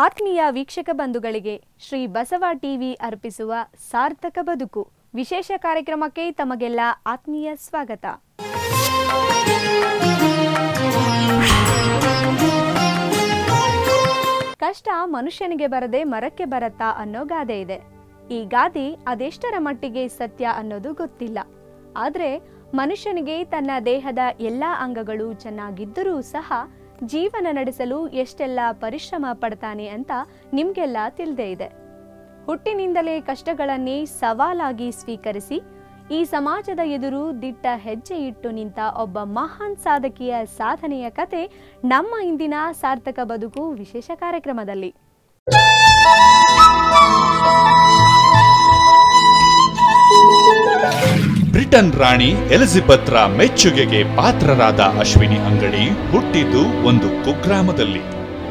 ಆತ್ಮೀಯ ವೀಕ್ಷಕ ಬಂಧುಗಳಿಗೆ ಶ್ರೀ ಬಸವ ಟಿವಿ ಅರ್ಪಿಸುವ ಸಾರ್ಥಕ ಬದುಕು ವಿಶೇಷ ಕಾರ್ಯಕ್ರಮಕ್ಕೆ ತಮಗೆಲ್ಲ ಆತ್ಮೀಯ ಸ್ವಾಗತ ಕಷ್ಟ ಮನುಷ್ಯನಿಗೆ ಬರದೆ ಮರಕ್ಕೆ ಬರತ್ತಾ ಅನ್ನೋ ಗಾದೆ ಇದೆ ಈ ಗಾದೆ ಅದೆಷ್ಟರ ಮಟ್ಟಿಗೆ ಸತ್ಯ ಅನ್ನೋದು ಗೊತ್ತಿಲ್ಲ ಆದ್ರೆ ಮನುಷ್ಯನಿಗೆ ತನ್ನ ದೇಹದ ಎಲ್ಲಾ ಅಂಗಗಳು ಚೆನ್ನಾಗಿದ್ದರೂ ಸಹ ಜೀವನ ನಡೆಸಲು ಎಷ್ಟೆಲ್ಲ ಪರಿಶ್ರಮ ಪಡ್ತಾನೆ ಅಂತ ನಿಮ್ಗೆಲ್ಲ ತಿಳಿದೇ ಇದೆ ಹುಟ್ಟಿನಿಂದಲೇ ಕಷ್ಟಗಳನ್ನೇ ಸವಾಲಾಗಿ ಸ್ವೀಕರಿಸಿ ಈ ಸಮಾಜದ ಎದುರು ದಿಟ್ಟ ಹೆಜ್ಜೆ ಇಟ್ಟು ನಿಂತ ಒಬ್ಬ ಮಹಾನ್ ಸಾಧಕಿಯ ಸಾಧನೆಯ ಕತೆ ನಮ್ಮ ಇಂದಿನ ಸಾರ್ಥಕ ಬದುಕು ವಿಶೇಷ ಕಾರ್ಯಕ್ರಮದಲ್ಲಿ ಬ್ರಿಟನ್ ರಾಣಿ ಎಲಿಜಬೆತ್ರ ಮೆಚ್ಚುಗೆಗೆ ಪಾತ್ರರಾದ ಅಶ್ವಿನಿ ಅಂಗಡಿ ಹುಟ್ಟಿದ್ದು ಒಂದು ಕುಗ್ರಾಮದಲ್ಲಿ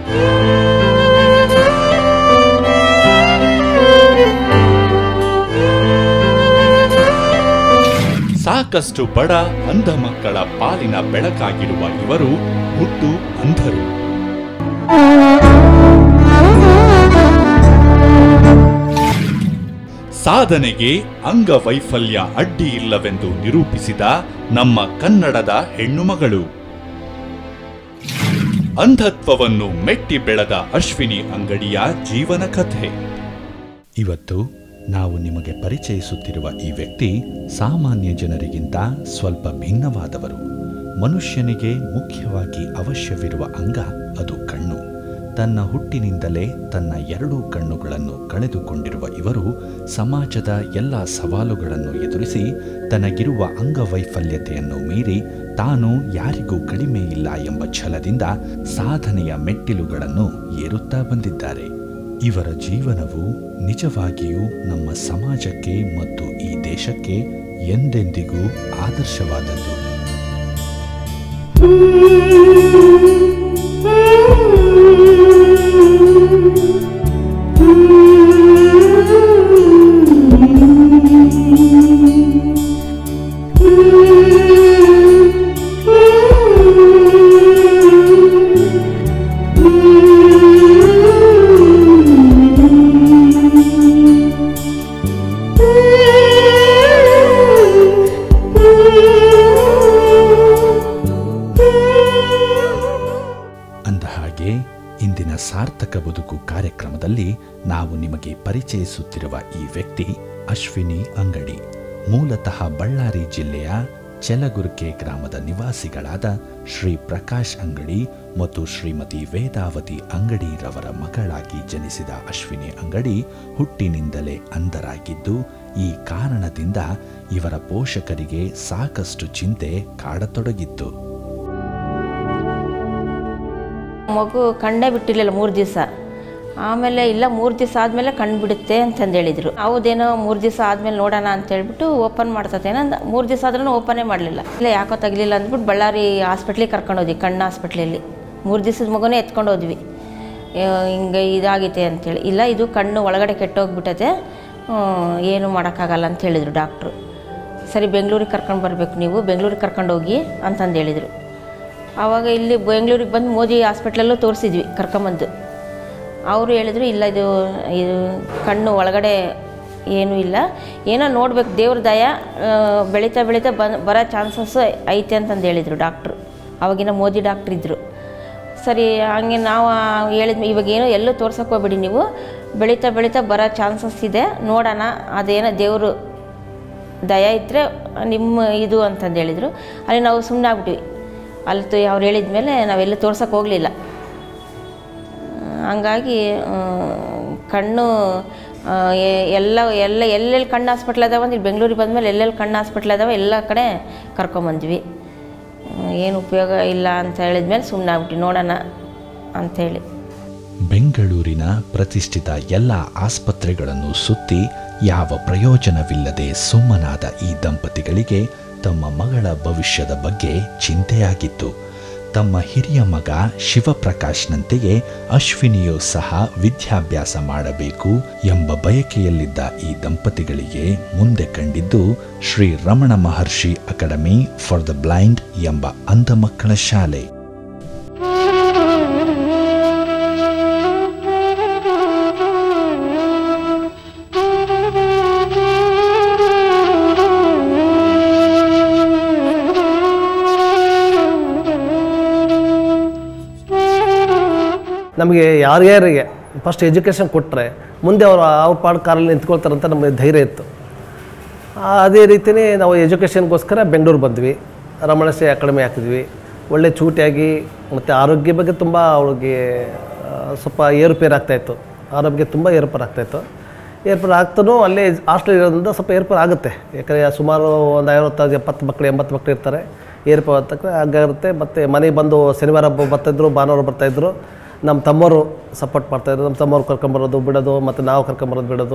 ಸಾಕಷ್ಟು ಬಡ ಅಂಧ ಮಕ್ಕಳ ಪಾಲಿನ ಬೆಳಕಾಗಿರುವ ಇವರು ಹುಟ್ಟು ಅಂಧರು ಸಾಧನೆಗೆ ಅಂಗವೈಫಲ್ಯ ಅಡ್ಡಿ ಇಲ್ಲವೆಂದು ನಿರೂಪಿಸಿದ ನಮ್ಮ ಕನ್ನಡದ ಹೆಣ್ಣುಮಗಳು ಅಂಧತ್ವವನ್ನು ಮೆಟ್ಟಿ ಬೆಳೆದ ಅಶ್ವಿನಿ ಅಂಗಡಿಯ ಜೀವನ ಕಥೆ ಇವತ್ತು ನಾವು ನಿಮಗೆ ಪರಿಚಯಿಸುತ್ತಿರುವ ಈ ವ್ಯಕ್ತಿ ಸಾಮಾನ್ಯ ಜನರಿಗಿಂತ ಸ್ವಲ್ಪ ಭಿನ್ನವಾದವರು ಮನುಷ್ಯನಿಗೆ ಮುಖ್ಯವಾಗಿ ಅವಶ್ಯವಿರುವ ಅಂಗ ಅದು ಕಣ್ಣು ತನ್ನ ಹುಟ್ಟಿನಿಂದಲೇ ತನ್ನ ಎರಡೂ ಕಣ್ಣುಗಳನ್ನು ಕಳೆದುಕೊಂಡಿರುವ ಇವರು ಸಮಾಜದ ಎಲ್ಲ ಸವಾಲುಗಳನ್ನು ಎದುರಿಸಿ ತನಗಿರುವ ಅಂಗವೈಫಲ್ಯತೆಯನ್ನು ಮೀರಿ ತಾನು ಯಾರಿಗೂ ಕಡಿಮೆ ಇಲ್ಲ ಎಂಬ ಛಲದಿಂದ ಸಾಧನೆಯ ಮೆಟ್ಟಿಲುಗಳನ್ನು ಏರುತ್ತಾ ಬಂದಿದ್ದಾರೆ ಇವರ ಜೀವನವು ನಿಜವಾಗಿಯೂ ನಮ್ಮ ಸಮಾಜಕ್ಕೆ ಮತ್ತು ಈ ದೇಶಕ್ಕೆ ಎಂದೆಂದಿಗೂ ಆದರ್ಶವಾದದ್ದು ಅಂದ ಹಾಗೆ ಇಂದಿನ ಸಾರ್ಥಕ ಬದುಕು ಕಾರ್ಯಕ್ರಮದಲ್ಲಿ ನಾವು ನಿಮಗೆ ಪರಿಚಯಿಸುತ್ತಿರುವ ಈ ವ್ಯಕ್ತಿ ಅಶ್ವಿನಿ ಅಂಗಡಿ ಮೂಲತಃ ಬಳ್ಳಾರಿ ಜಿಲ್ಲೆಯ ಚೆಲಗುರ್ಕೆ ಗ್ರಾಮದ ನಿವಾಸಿಗಳಾದ ಶ್ರೀ ಪ್ರಕಾಶ್ ಅಂಗಡಿ ಮತ್ತು ಶ್ರೀಮತಿ ವೇದಾವತಿ ಅಂಗಡಿರವರ ಮಗಳಾಗಿ ಜನಿಸಿದ ಅಶ್ವಿನಿ ಅಂಗಡಿ ಹುಟ್ಟಿನಿಂದಲೇ ಅಂಧರಾಗಿದ್ದು ಈ ಕಾರಣದಿಂದ ಇವರ ಪೋಷಕರಿಗೆ ಸಾಕಷ್ಟು ಚಿಂತೆ ಕಾಡತೊಡಗಿತ್ತು ಮಗು ಕಂಡೇ ಬಿಟ್ಟಿರಲಿಲ್ಲ ಮೂರು ದಿವಸ ಆಮೇಲೆ ಇಲ್ಲ ಮೂರು ದಿವಸ ಆದಮೇಲೆ ಕಣ್ಣು ಬಿಡುತ್ತೆ ಅಂತಂದು ಹೇಳಿದರು ಹೌದೇನೋ ಮೂರು ದಿವಸ ಆದಮೇಲೆ ನೋಡೋಣ ಅಂತ ಹೇಳ್ಬಿಟ್ಟು ಓಪನ್ ಮಾಡ್ತತೇನೋ ಅಂದ ಮೂರು ದಿವಸ ಆದ್ರೂ ಓಪನೇ ಮಾಡಲಿಲ್ಲ ಇಲ್ಲ ಯಾಕೋ ತಗಲಿಲ್ಲ ಅಂದ್ಬಿಟ್ಟು ಬಳ್ಳಾರಿ ಹಾಸ್ಪಿಟ್ಲಿಗೆ ಕರ್ಕೊಂಡು ಹೋದ್ವಿ ಕಣ್ಣು ಹಾಸ್ಪಿಟ್ಲಲ್ಲಿ ಮೂರು ದಿವಸದ ಮಗುನೇ ಎತ್ಕೊಂಡು ಹೋದ್ವಿ ಆ, ಹಿಂಗೆ ಇದಾಗೈತೆ ಅಂತೇಳಿ ಇಲ್ಲ ಇದು ಕಣ್ಣು ಒಳಗಡೆ ಕೆಟ್ಟೋಗ್ಬಿಟ್ಟತೆ ಹ್ಮ್, ಏನು ಮಾಡೋಕ್ಕಾಗಲ್ಲ ಅಂತ ಹೇಳಿದರು ಡಾಕ್ಟ್ರು ಸರಿ ಬೆಂಗಳೂರಿಗೆ ಕರ್ಕೊಂಡು ಬರಬೇಕು ನೀವು ಬೆಂಗಳೂರಿಗೆ ಕರ್ಕೊಂಡು ಹೋಗಿ ಅಂತಂದು ಹೇಳಿದರು ಆವಾಗ ಇಲ್ಲಿ ಬೆಂಗಳೂರಿಗೆ ಬಂದು ಮೋದಿ ಹಾಸ್ಪಿಟ್ಲಲ್ಲೂ ತೋರಿಸಿದ್ವಿ ಕರ್ಕೊಂಬಂದು ಅವರು ಹೇಳಿದ್ರು ಇಲ್ಲ ಇದು ಇದು ಕಣ್ಣು ಒಳಗಡೆ ಏನೂ ಇಲ್ಲ ಏನೋ ನೋಡ್ಬೇಕು ದೇವ್ರ ದಯ ಆ, ಬೆಳೀತಾ ಬೆಳೀತಾ ಬನ್ ಬರೋ ಚಾನ್ಸಸ್ ಐತೆ ಅಂತಂದು ಹೇಳಿದರು ಡಾಕ್ಟ್ರು ಅವಾಗಿನ ಮೋದಿ ಡಾಕ್ಟ್ರ್ ಇದ್ದರು ಸರಿ ಹಂಗೆ ನಾವು ಹೇಳಿದ್ವಿ ಇವಾಗ ಏನೋ ಎಲ್ಲೂ ತೋರ್ಸಕ್ಕೆ ಹೋಗ್ಬೇಡಿ ನೀವು ಬೆಳೀತಾ ಬೆಳೀತಾ ಬರೋ ಚಾನ್ಸಸ್ ಇದೆ ನೋಡೋಣ ಅದೇನೋ ದೇವರು ದಯ ಇದ್ದರೆ ನಿಮ್ಮ ಇದು ಅಂತಂದು ಹೇಳಿದರು ಅಲ್ಲಿ ನಾವು ಸುಮ್ಮನೆ ಆಗ್ಬಿಟ್ವಿ ಅಲ್ಲಿ ತ- ಅವ್ರು ಹೇಳಿದ ಮೇಲೆ ನಾವೆಲ್ಲೂ ತೋರ್ಸಕ್ಕೆ ಹೋಗಲಿಲ್ಲ ಹಂಗಾಗಿ ಆ, ಕಣ್ಣು ಆ, ಎ- ಎಲ್ಲ ಎಲ್ಲ ಎಲ್ಲೆಲ್ಲಿ ಕಣ್ಣು ಹಾಸ್ಪಿಟ್ಲ್ ಅದಾವ ಅಂದ್ರೆ ಬೆಂಗಳೂರಿಗೆ ಬಂದಮೇಲೆ ಎಲ್ಲೆಲ್ಲಿ ಕಣ್ಣು ಹಾಸ್ಪಿಟ್ಲ್ ಅದಾವ ಎಲ್ಲ ಕಡೆ ಕರ್ಕೊಂಬಂದ್ವಿ ಏನು ಉಪಯೋಗ ಇಲ್ಲ ಅಂತ ಹೇಳಿದ್ಮೇಲೆ ಸುಮ್ಮನೆ ಆಗ್ಬಿಟ್ಟು ನೋಡೋಣ ಅಂಥೇಳಿ ಬೆಂಗಳೂರಿನ ಪ್ರತಿಷ್ಠಿತ ಎಲ್ಲ ಆಸ್ಪತ್ರೆಗಳನ್ನು ಸುತ್ತಿ ಯಾವ ಪ್ರಯೋಜನವಿಲ್ಲದೆ ಸುಮ್ಮನಾದ ಈ ದಂಪತಿಗಳಿಗೆ ತಮ್ಮ ಮಗಳ ಭವಿಷ್ಯದ ಬಗ್ಗೆ ಚಿಂತೆಯಾಗಿತ್ತು ತಮ್ಮ ಹಿರಿಯ ಮಗ ಶಿವಪ್ರಕಾಶ್ನಂತೆಯೇ ಅಶ್ವಿನಿಯೂ ಸಹ ವಿದ್ಯಾಭ್ಯಾಸ ಮಾಡಬೇಕು ಎಂಬ ಬಯಕೆಯಲ್ಲಿದ್ದ ಈ ದಂಪತಿಗಳಿಗೆ ಮುಂದೆ ಕಂಡಿದ್ದು Shri Ramana Maharshi academy for the blind ಎಂಬ ಅಂಧ ಮಕ್ಕಳ ಶಾಲೆ ನಮಗೆ ಯಾರ್ಯಾರಿಗೆ ಫಸ್ಟ್ ಎಜುಕೇಷನ್ ಕೊಟ್ಟರೆ ಮುಂದೆ ಅವರು ಅವ್ರ ಪಾಡು ಕಾರಲ್ಲಿ ನಿಂತ್ಕೊಳ್ತಾರಂತ ನಮಗೆ ಧೈರ್ಯ ಇತ್ತು ಆ, ಅದೇ ರೀತಿಯೇ ನಾವು ಎಜುಕೇಷನ್ಗೋಸ್ಕರ ಬೆಂಗಳೂರು ಬಂದ್ವಿ ರಮಣಶ್ರೀ ಅಕಾಡೆಮಿ ಹಾಕಿದ್ವಿ ಒಳ್ಳೆ ಚೂಟಿಯಾಗಿ ಮತ್ತು ಆರೋಗ್ಯ ಬಗ್ಗೆ ತುಂಬ ಅವಳಿಗೆ ಆ, ಸ್ವಲ್ಪ ಏರುಪೇರು ಆಗ್ತಾಯಿತ್ತು ಆರೋಗ್ಯ ತುಂಬ ಏರುಪೇರು ಆಗ್ತಾಯಿತ್ತು ಏರ್ಪೇರು ಆಗ್ತಾನೂ ಅಲ್ಲೇ ಹಾಸ್ಟೆಲ್ ಇರೋದ್ರಿಂದ ಸ್ವಲ್ಪ ಏರ್ಪೇರು ಆಗುತ್ತೆ ಯಾಕಂದರೆ ಸುಮಾರು ಒಂದು ಐವತ್ತು ಎಪ್ಪತ್ತು ಮಕ್ಕಳು ಎಂಬತ್ತು ಮಕ್ಕಳು ಇರ್ತಾರೆ ಏರ್ಪೇರು ಆದ ತಕ್ಷಣ ಹಂಗಾಗುತ್ತೆ ಮತ್ತು ಮನೆಗೆ ಬಂದು ಶನಿವಾರ ಹಬ್ಬ ಬರ್ತಾಯಿದ್ರು ಭಾನುವಾರ ಬರ್ತಾಯಿದ್ರು ನಮ್ಮ ತಮ್ಮವರು ಸಪೋರ್ಟ್ ಮಾಡ್ತಾಯಿದ್ರು ನಮ್ಮ ತಮ್ಮವ್ರು ಕರ್ಕೊಂಬರೋದು ಬಿಡೋದು ಮತ್ತು ನಾವು ಕರ್ಕೊಂಬರೋದು ಬಿಡೋದು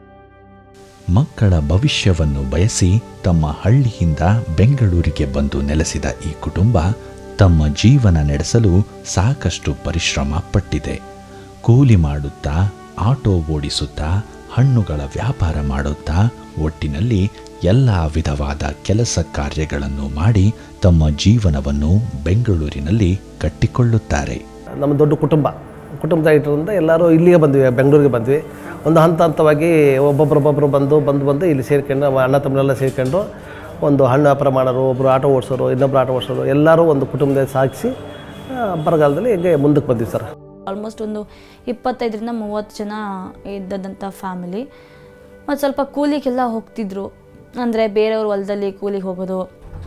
ಮಕ್ಕಳ ಭವಿಷ್ಯವನ್ನು ಬಯಸಿ ತಮ್ಮ ಹಳ್ಳಿಯಿಂದ ಬೆಂಗಳೂರಿಗೆ ಬಂದು ನೆಲೆಸಿದ ಈ ಕುಟುಂಬ ತಮ್ಮ ಜೀವನ ನಡೆಸಲು ಸಾಕಷ್ಟು ಪರಿಶ್ರಮ ಪಟ್ಟಿದೆ ಕೂಲಿ ಮಾಡುತ್ತಾ ಆಟೋ ಓಡಿಸುತ್ತಾ ಹಣ್ಣುಗಳ ವ್ಯಾಪಾರ ಮಾಡುತ್ತಾ ಒಟ್ಟಿನಲ್ಲಿ ಎಲ್ಲ ವಿಧವಾದ ಕೆಲಸ ಕಾರ್ಯಗಳನ್ನು ಮಾಡಿ ತಮ್ಮ ಜೀವನವನ್ನು ಬೆಂಗಳೂರಿನಲ್ಲಿ ಕಟ್ಟಿಕೊಳ್ಳುತ್ತಾರೆ ನಮ್ಮ ದೊಡ್ಡ ಕುಟುಂಬ ಕುಟುಂಬದ ಇಟ್ಟರಿಂದ ಎಲ್ಲರೂ ಇಲ್ಲಿಗೆ ಬಂದ್ವಿ ಬೆಂಗಳೂರಿಗೆ ಬಂದ್ವಿ ಒಂದು ಹಂತ ಹಂತವಾಗಿ ಒಬ್ಬೊಬ್ರು ಒಬ್ಬೊಬ್ಬರು ಬಂದು ಬಂದು ಬಂದು ಇಲ್ಲಿ ಸೇರ್ಕೊಂಡು ನಮ್ಮ ಅಣ್ಣ ತಮ್ಮನೆಲ್ಲ ಸೇರ್ಕೊಂಡು ಒಂದು ಹಣ್ಣು ವ್ಯಾಪಾರ ಮಾಡೋರು ಒಬ್ಬರು ಆಟೋ ಓಡಿಸೋರು ಇನ್ನೊಬ್ರು ಆಟೋ ಓಡಿಸೋರು ಎಲ್ಲರೂ ಒಂದು ಕುಟುಂಬದಲ್ಲಿ ಸಾಗಿಸಿ ಆ, ಬರಗಾಲದಲ್ಲಿ ಹೀಗೆ ಮುಂದಕ್ಕೆ ಬಂದ್ವಿ ಸರ್ ಆಲ್ಮೋಸ್ಟ್ ಒಂದು ಇಪ್ಪತ್ತೈದರಿಂದ ಮೂವತ್ತು ಜನ ಇದ್ದದಂಥ ಫ್ಯಾಮಿಲಿ ಮತ್ತು ಸ್ವಲ್ಪ ಕೂಲಿಗೆಲ್ಲ ಹೋಗ್ತಿದ್ರು ಅಂದರೆ ಬೇರೆಯವ್ರ ಹೊಲದಲ್ಲಿ ಕೂಲಿಗೆ ಹೋಗೋದು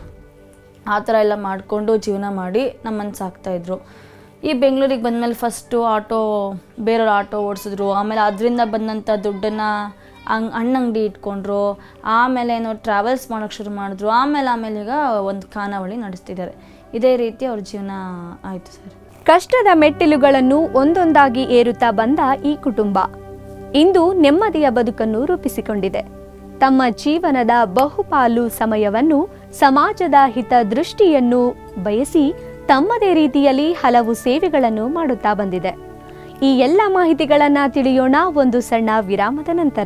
ಆ ಥರ ಎಲ್ಲ ಮಾಡಿಕೊಂಡು ಜೀವನ ಮಾಡಿ ನಮ್ಮನ್ನು ಸಾಕ್ತಾಯಿದ್ರು ಈ ಬೆಂಗಳೂರಿಗೆ ಬಂದಮೇಲೆ ಫಸ್ಟು ಆಟೋ ಬೇರೆಯವ್ರು ಆಟೋ ಓಡಿಸಿದ್ರು ಆಮೇಲೆ ಅದರಿಂದ ಬಂದಂಥ ದುಡ್ಡನ್ನು ಅಂಗ್ ಹಣ್ಣಂಗಡಿ ಇಟ್ಕೊಂಡ್ರು ಆಮೇಲೆ ಏನೋ ಟ್ರಾವೆಲ್ಸ್ ಮಾಡೋಕ್ಕೆ ಶುರು ಮಾಡಿದ್ರು ಆಮೇಲೆ ಆಮೇಲೆ ಈಗ ಒಂದು ಖಾನಾವಳಿ ನಡೆಸ್ತಿದ್ದಾರೆ ಇದೇ ರೀತಿ ಅವ್ರ ಜೀವನ ಆಯಿತು ಸರ್ ಕಷ್ಟದ ಮೆಟ್ಟಿಲುಗಳನ್ನು ಒಂದೊಂದಾಗಿ ಏರುತ್ತಾ ಬಂದ ಈ ಕುಟುಂಬ ಇಂದು ನೆಮ್ಮದಿಯ ಬದುಕನ್ನು ರೂಪಿಸಿಕೊಂಡಿದೆ ತಮ್ಮ ಜೀವನದ ಬಹುಪಾಲು ಸಮಯವನ್ನು ಸಮಾಜದ ಹಿತದೃಷ್ಟಿಯನ್ನು ಬಯಸಿ ತಮ್ಮದೇ ರೀತಿಯಲ್ಲಿ ಹಲವು ಸೇವೆಗಳನ್ನು ಮಾಡುತ್ತಾ ಬಂದಿದೆ ಈ ಎಲ್ಲ ಮಾಹಿತಿಗಳನ್ನ ತಿಳಿಯೋಣ ಒಂದು ಸಣ್ಣ ವಿರಾಮದ ನಂತರ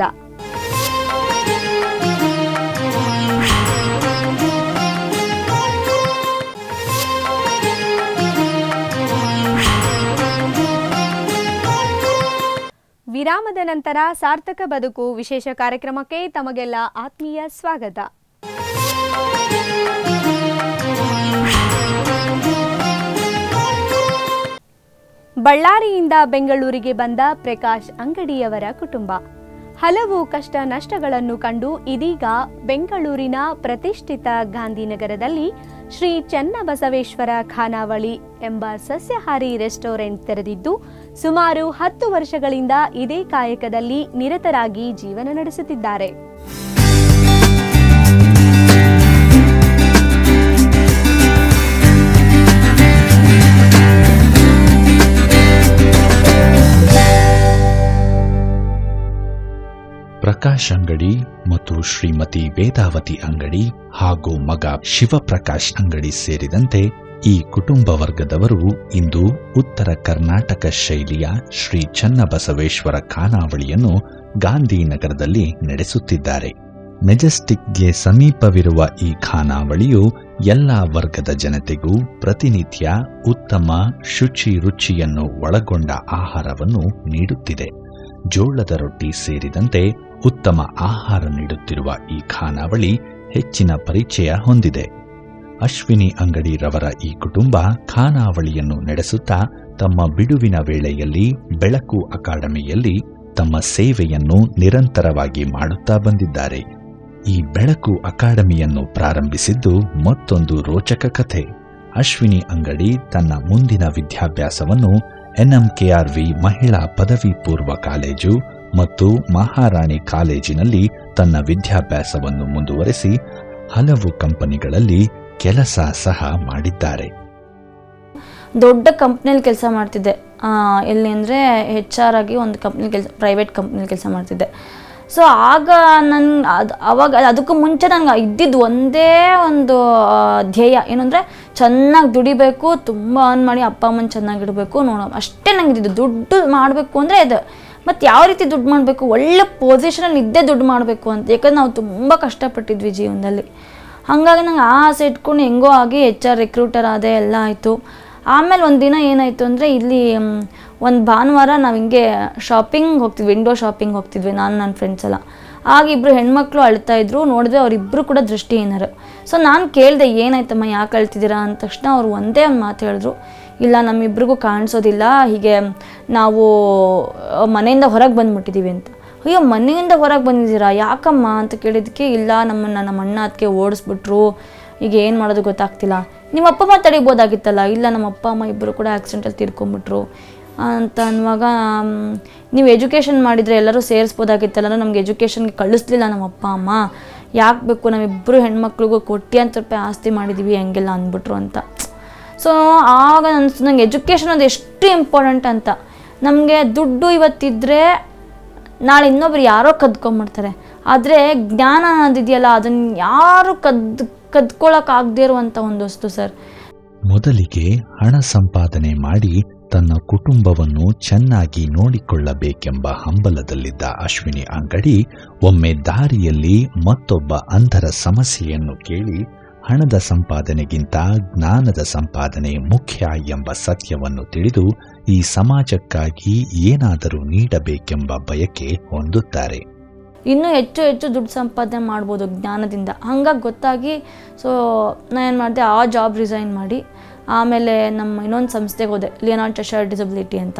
ವಿರಾಮದ ನಂತರ ಸಾರ್ಥಕ ಬದುಕು ವಿಶೇಷ ಕಾರ್ಯಕ್ರಮಕ್ಕೆ ತಮಗೆಲ್ಲ ಆತ್ಮೀಯ ಸ್ವಾಗತ ಬಳ್ಳಾರಿಯಿಂದ ಬೆಂಗಳೂರಿಗೆ ಬಂದ ಪ್ರಕಾಶ್ ಅಂಗಡಿಯವರ ಕುಟುಂಬ ಹಲವು ಕಷ್ಟ ನಷ್ಟಗಳನ್ನು ಕಂಡು ಇದೀಗ ಬೆಂಗಳೂರಿನ ಪ್ರತಿಷ್ಠಿತ ಗಾಂಧಿನಗರದಲ್ಲಿ ಶ್ರೀ ಚನ್ನಬಸವೇಶ್ವರ ಖಾನಾವಳಿ ಎಂಬ ಸಸ್ಯಾಹಾರಿ ರೆಸ್ಟೋರೆಂಟ್ ತೆರೆದಿದ್ದು ಸುಮಾರು ಹತ್ತು ವರ್ಷಗಳಿಂದ ಇದೇ ಕಾಯಕದಲ್ಲಿ ನಿರತರಾಗಿ ಜೀವನ ನಡೆಸುತ್ತಿದ್ದಾರೆ ಪ್ರಕಾಶ್ ಅಂಗಡಿ ಮತ್ತು ಶ್ರೀಮತಿ ವೇದಾವತಿ ಅಂಗಡಿ ಹಾಗೂ ಮಗ ಶಿವಪ್ರಕಾಶ್ ಅಂಗಡಿ ಸೇರಿದಂತೆ ಈ ಕುಟುಂಬ ವರ್ಗದವರು ಇಂದು ಉತ್ತರ ಕರ್ನಾಟಕ ಶೈಲಿಯ ಶ್ರೀ ಚನ್ನಬಸವೇಶ್ವರ ಖಾನಾವಳಿಯನ್ನು ಗಾಂಧಿನಗರದಲ್ಲಿ ನಡೆಸುತ್ತಿದ್ದಾರೆ ಮೆಜೆಸ್ಟಿಕ್ಗೆ ಸಮೀಪವಿರುವ ಈ ಖಾನಾವಳಿಯು ಎಲ್ಲ ವರ್ಗದ ಜನತೆಗೂ ಪ್ರತಿನಿತ್ಯ ಉತ್ತಮ ಶುಚಿ ರುಚಿಯನ್ನು ಒಳಗೊಂಡ ಆಹಾರವನ್ನು ನೀಡುತ್ತಿದೆ ಜೋಳದ ರೊಟ್ಟಿ ಸೇರಿದಂತೆ ಉತ್ತಮ ಆಹಾರ ನೀಡುತ್ತಿರುವ ಈ ಖಾನಾವಳಿ ಹೆಚ್ಚಿನ ಪರಿಚಯ ಹೊಂದಿದೆ ಅಶ್ವಿನಿ ಅಂಗಡಿ ರವರ ಈ ಕುಟುಂಬ ಖಾನಾವಳಿಯನ್ನು ನಡೆಸುತ್ತಾ ತಮ್ಮ ಬಿಡುವಿನ ವೇಳೆಯಲ್ಲಿ ಬೆಳಕು ಅಕಾಡೆಮಿಯಲ್ಲಿ ತಮ್ಮ ಸೇವೆಯನ್ನು ನಿರಂತರವಾಗಿ ಮಾಡುತ್ತಾ ಬಂದಿದ್ದಾರೆ ಈ ಬೆಳಕು ಅಕಾಡೆಮಿಯನ್ನು ಪ್ರಾರಂಭಿಸಿದ್ದು ಮತ್ತೊಂದು ರೋಚಕ ಕಥೆ ಅಶ್ವಿನಿ ಅಂಗಡಿ ತನ್ನ ಮುಂದಿನ ವಿದ್ಯಾಭ್ಯಾಸವನ್ನು ಎನ್ಎಂಕೆಆರ್ವಿ ಮಹಿಳಾ ಪದವಿ ಪೂರ್ವ ಕಾಲೇಜು ಮತ್ತು ಮಹಾರಾಣಿ ಕಾಲೇಜಿನಲ್ಲಿ ತನ್ನ ವಿದ್ಯಾಭ್ಯಾಸವನ್ನು ಮುಂದುವರೆಸಿ ಹಲವು ಕಂಪನಿಗಳಲ್ಲಿ ಕೆಲಸ ಸಹ ಮಾಡಿದ್ದಾರೆ ದೊಡ್ಡ ಕಂಪ್ನಿಯಲ್ಲಿ ಕೆಲಸ ಮಾಡ್ತಿದ್ದೆ ಆ, ಎಲ್ಲಿ ಅಂದರೆ ಹೆಚ್ ಆರ್ ಆಗಿ ಒಂದು ಕಂಪ್ನಿ ಕೆಲಸ ಪ್ರೈವೇಟ್ ಕಂಪ್ನಿಲಿ ಕೆಲಸ ಮಾಡ್ತಿದ್ದೆ ಸೊ ಆಗ ನನ್ನ ಅದು ಅವಾಗ ಅದಕ್ಕೂ ಮುಂಚೆ ನನಗೆ ಇದ್ದಿದ್ದು ಒಂದೇ ಒಂದು ಆ, ಧ್ಯೇಯ ಏನಂದರೆ ಚೆನ್ನಾಗಿ ದುಡಿಬೇಕು ತುಂಬ ಅರ್ನ್ ಮಾಡಿ ಅಪ್ಪ ಅಮ್ಮನ ಚೆನ್ನಾಗಿಡಬೇಕು ನೋಡೋ ಅಷ್ಟೇ ನಂಗೆ ಇದ್ದಿದ್ದು ದುಡ್ಡು ಮಾಡಬೇಕು ಅಂದರೆ ಇದು ಮತ್ತು ಯಾವ ರೀತಿ ದುಡ್ಡು ಮಾಡಬೇಕು ಒಳ್ಳೆ ಪೊಸಿಷನಲ್ಲಿ ಇದ್ದೇ ದುಡ್ಡು ಮಾಡಬೇಕು ಅಂತ ಯಾಕಂದ್ರೆ ನಾವು ತುಂಬ ಕಷ್ಟಪಟ್ಟಿದ್ವಿ ಜೀವನದಲ್ಲಿ ಹಾಗಾಗಿ ನಂಗೆ ಆ ಆಸೆ ಇಟ್ಕೊಂಡು ಹೆಂಗೋ ಆಗಿ ಎಚ್ ಆರ್ ರಿಕ್ರೂಟರ್ ಆದೆ ಎಲ್ಲ ಆಯಿತು ಆಮೇಲೆ ಒಂದು ದಿನ ಏನಾಯಿತು ಅಂದರೆ ಇಲ್ಲಿ ಒಂದು ಭಾನುವಾರ ನಾವು ಹಿಂಗೆ ಶಾಪಿಂಗ್ ಹೋಗ್ತಿದ್ವಿ ವಿಂಡೋ ಶಾಪಿಂಗ್ ಹೋಗ್ತಿದ್ವಿ ನಾನು ನನ್ನ ಫ್ರೆಂಡ್ಸ್ ಎಲ್ಲ ಆಗ ಇಬ್ಬರು ಹೆಣ್ಮಕ್ಳು ಅಳ್ತಾ ಇದ್ರು ನೋಡಿದ್ರೆ ಅವರಿಬ್ಬರು ಕೂಡ ದೃಷ್ಟಿಹೀನರು ಸೊ ನಾನು ಕೇಳಿದೆ ಏನಾಯ್ತಮ್ಮ ಯಾಕೆ ಅಳ್ತಿದ್ದೀರಾ ಅಂದ ತಕ್ಷಣ ಅವ್ರು ಒಂದೇ ಒಂದು ಮಾತು ಹೇಳಿದ್ರು ಇಲ್ಲ ನಮ್ಮಿಬ್ರಿಗೂ ಕಾಣಿಸೋದಿಲ್ಲ ಹೀಗೆ ನಾವು ಆ, ಮನೆಯಿಂದ ಹೊರಗೆ ಬಂದ್ಬಿಟ್ಟಿದ್ದೀವಿ ಅಂತ ಅಯ್ಯೋ ಮನೆಯಿಂದ ಹೊರಗೆ ಬಂದಿದ್ದೀರಾ ಯಾಕಮ್ಮ ಅಂತ ಕೇಳಿದ್ದಕ್ಕೆ ಇಲ್ಲ ನಮ್ಮನ್ನು ನಮ್ಮ ಅಣ್ಣ ಅದಕ್ಕೆ ಓಡಿಸ್ಬಿಟ್ರು ಈಗ ಏನು ಮಾಡೋದು ಗೊತ್ತಾಗ್ತಿಲ್ಲ ನಿಮ್ಮ ಅಪ್ಪ ಅಮ್ಮ ತಡಿಬೋದಾಗಿತ್ತಲ್ಲ ಇಲ್ಲ ನಮ್ಮ ಅಪ್ಪ ಅಮ್ಮ ಇಬ್ಬರು ಕೂಡ ಆಕ್ಸಿಡೆಂಟಲ್ಲಿ ತೀರ್ಕೊಂಬಿಟ್ರು ಅಂತ ಅನ್ನುವಾಗ ಮ್, ನೀವು ಎಜುಕೇಷನ್ ಮಾಡಿದರೆ ಎಲ್ಲರೂ ಸೇರಿಸ್ಬೋದಾಗಿತ್ತಲ್ಲ ನಮ್ಗೆ ಎಜುಕೇಷನ್ಗೆ ಕಳಿಸ್ಲಿಲ್ಲ ನಮ್ಮ ಅಪ್ಪ ಅಮ್ಮ ಯಾಕೆ ಬೇಕು ನಾವಿಬ್ಬರು ಹೆಣ್ಮಕ್ಳಿಗೂ ಕೋಟ್ಯಾಂತರ ರೂಪಾಯಿ ಆಸ್ತಿ ಮಾಡಿದ್ದೀವಿ ಹೆಂಗೆಲ್ಲ ಅಂದ್ಬಿಟ್ರು ಅಂತ ಸೊ ಆಗ ಅನ್ಸ್ತು ನಂಗೆ ಎಜುಕೇಷನ್ ಅದು ಎಷ್ಟು ಇಂಪಾರ್ಟೆಂಟ್ ಅಂತ ನಮಗೆ ದುಡ್ಡು ಇವತ್ತಿದ್ರೆ ನಾಳೆ ಇನ್ನೊಬ್ರು ಯಾರೋ ಕದ್ಕೊಂಬಿಡ್ತಾರೆ ಆದರೆ ಜ್ಞಾನ ಅನ್ನೋದಿದೆಯಲ್ಲ ಅದನ್ನು ಯಾರು ಕದ್ ಕದ್ಕೊಳ್ಳೋಕ್ಕಾಗದೇ ಇರುವಂಥ ಒಂದು ವಸ್ತು ಸರ್ ಮೊದಲಿಗೆ ಹಣ ಸಂಪಾದನೆ ಮಾಡಿ ತನ್ನ ಕುಟುಂಬವನ್ನು ಚೆನ್ನಾಗಿ ನೋಡಿಕೊಳ್ಳಬೇಕೆಂಬ ಹಂಬಲದಲ್ಲಿದ್ದ ಅಶ್ವಿನಿ ಅಂಗಡಿ ಒಮ್ಮೆ ದಾರಿಯಲ್ಲಿ ಮತ್ತೊಬ್ಬ ಅಂಧರ ಸಮಸ್ಯೆಯನ್ನು ಕೇಳಿ ಹಣದ ಸಂಪಾದನೆಗಿಂತ ಜ್ಞಾನದ ಸಂಪಾದನೆ ಮುಖ್ಯ ಎಂಬ ಸತ್ಯವನ್ನು ತಿಳಿದು ಈ ಸಮಾಜಕ್ಕಾಗಿ ಏನಾದರೂ ನೀಡಬೇಕೆಂಬ ಬಯಕೆ ಹೊಂದುತ್ತಾರೆ ಇನ್ನೂ ಹೆಚ್ಚು ಹೆಚ್ಚು ದುಡ್ಡು ಸಂಪಾದನೆ ಮಾಡ್ಬೋದು ಜ್ಞಾನದಿಂದ ಹಂಗಾಗಿ ಗೊತ್ತಾಗಿ ಸೊ ನಾನು ಏನು ಮಾಡಿದೆ ಆ ಜಾಬ್ ರಿಸೈನ್ ಮಾಡಿ ಆಮೇಲೆ ನಮ್ಮ ಇನ್ನೊಂದು ಸಂಸ್ಥೆಗೆ ಹೋದೆ ಲಿಯನಾರ್ಡ್ ಚಶರ್ ಡಿಸಬಿಲಿಟಿ ಅಂತ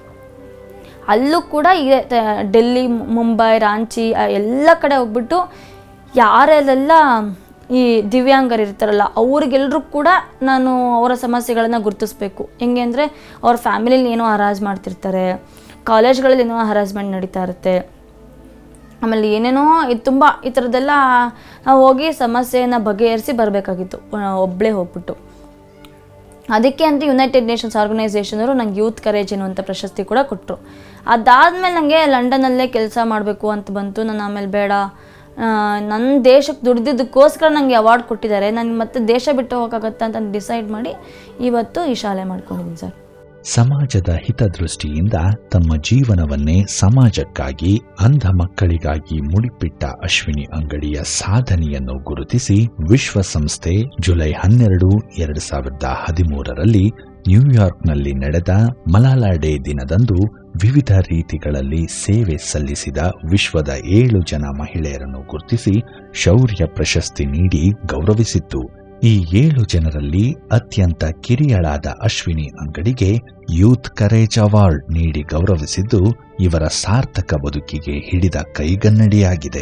ಅಲ್ಲೂ ಕೂಡ ಇದೆ ತ- ಡೆಲ್ಲಿ ಮುಂಬೈ ರಾಂಚಿ ಆ ಎಲ್ಲ ಕಡೆ ಹೋಗ್ಬಿಟ್ಟು ಯಾರೆಲ್ಲ ಈ ದಿವ್ಯಾಂಗರು ಇರ್ತಾರಲ್ಲ ಅವ್ರಿಗೆಲ್ರೂ ಕೂಡ ನಾನು ಅವರ ಸಮಸ್ಯೆಗಳನ್ನು ಗುರುತಿಸ್ಬೇಕು ಹೆಂಗೆ ಅಂದರೆ ಅವ್ರ ಫ್ಯಾಮಿಲಿಲಿ ಏನೋ ಹರಾಜ್ ಮಾಡ್ತಿರ್ತಾರೆ ಕಾಲೇಜ್ಗಳಲ್ಲಿ ಏನೋ ಹರಾಸ್ಮೆಂಟ್ ನಡೀತಾ ಇರುತ್ತೆ ಆಮೇಲೆ ಏನೇನೋ ಇದು ತುಂಬ ಈ ಥರದ್ದೆಲ್ಲ ನಾವು ಹೋಗಿ ಸಮಸ್ಯೆಯನ್ನು ಬಗೆಹರಿಸಿ ಬರಬೇಕಾಗಿತ್ತು ಒಬ್ಬಳೇ ಹೋಗ್ಬಿಟ್ಟು ಅದಕ್ಕೆ ಅಂತ ಯುನೈಟೆಡ್ ನೇಷನ್ಸ್ ಆರ್ಗನೈಸೇಷನ್ ಅವರು ನಂಗೆ ಯೂತ್ ಕರೇಜ್ ಎನ್ನುವಂಥ ಪ್ರಶಸ್ತಿ ಕೂಡ ಕೊಟ್ಟರು ಅದಾದಮೇಲೆ ನನಗೆ ಲಂಡನ್ನಲ್ಲೇ ಕೆಲಸ ಮಾಡಬೇಕು ಅಂತ ಬಂತು ನಾನು ಆಮೇಲೆ ಬೇಡ ನನ್ನ ದೇಶಕ್ಕೆ ದುಡ್ದಿದ್ದಕ್ಕೋಸ್ಕರ ನನಗೆ ಅವಾರ್ಡ್ ಕೊಟ್ಟಿದ್ದಾರೆ ನನಗೆ ಮತ್ತೆ ದೇಶ ಬಿಟ್ಟು ಹೋಗೋಕ್ಕಾಗತ್ತಾ ಅಂತ ಡಿಸೈಡ್ ಮಾಡಿ ಇವತ್ತು ಈ ಶಾಲೆ ಮಾಡ್ಕೊಂಡಿದ್ದೀನಿ ಸರ್ ಸಮಾಜದ ಹಿತದೃಷ್ಟಿಯಿಂದ ತಮ್ಮ ಜೀವನವನ್ನೇ ಸಮಾಜಕ್ಕಾಗಿ ಅಂಧ ಮಕ್ಕಳಿಗಾಗಿ ಮುಡಿಪಿಟ್ಟ ಅಶ್ವಿನಿ ಅಂಗಡಿಯ ಸಾಧನೆಯನ್ನು ಗುರುತಿಸಿ ವಿಶ್ವಸಂಸ್ಥೆ ಜುಲೈ ಹನ್ನೆರಡು ಎರಡು ಸಾವಿರದ ಹದಿಮೂರರಲ್ಲಿ ನ್ಯೂಯಾರ್ಕ್ನಲ್ಲಿ ನಡೆದ ಮಲಾಲಾ ಡೇ ದಿನದಂದು ವಿವಿಧ ರೀತಿಗಳಲ್ಲಿ ಸೇವೆ ಸಲ್ಲಿಸಿದ ವಿಶ್ವದ ಏಳು ಜನ ಮಹಿಳೆಯರನ್ನು ಗುರುತಿಸಿ ಶೌರ್ಯ ಪ್ರಶಸ್ತಿ ನೀಡಿ ಗೌರವಿಸಿತ್ತು ಈ ಏಳು ಜನರಲ್ಲಿ ಅತ್ಯಂತ ಕಿರಿಯಳಾದ ಅಶ್ವಿನಿ ಅಂಗಡಿಗೆ ಯೂತ್ ಕರೇಜ್ ಅವಾರ್ಡ್ ನೀಡಿ ಗೌರವಿಸಿದ್ದು ಇವರ ಸಾರ್ಥಕ ಬದುಕಿಗೆ ಹಿಡಿದ ಕೈಗನ್ನಡಿಯಾಗಿದೆ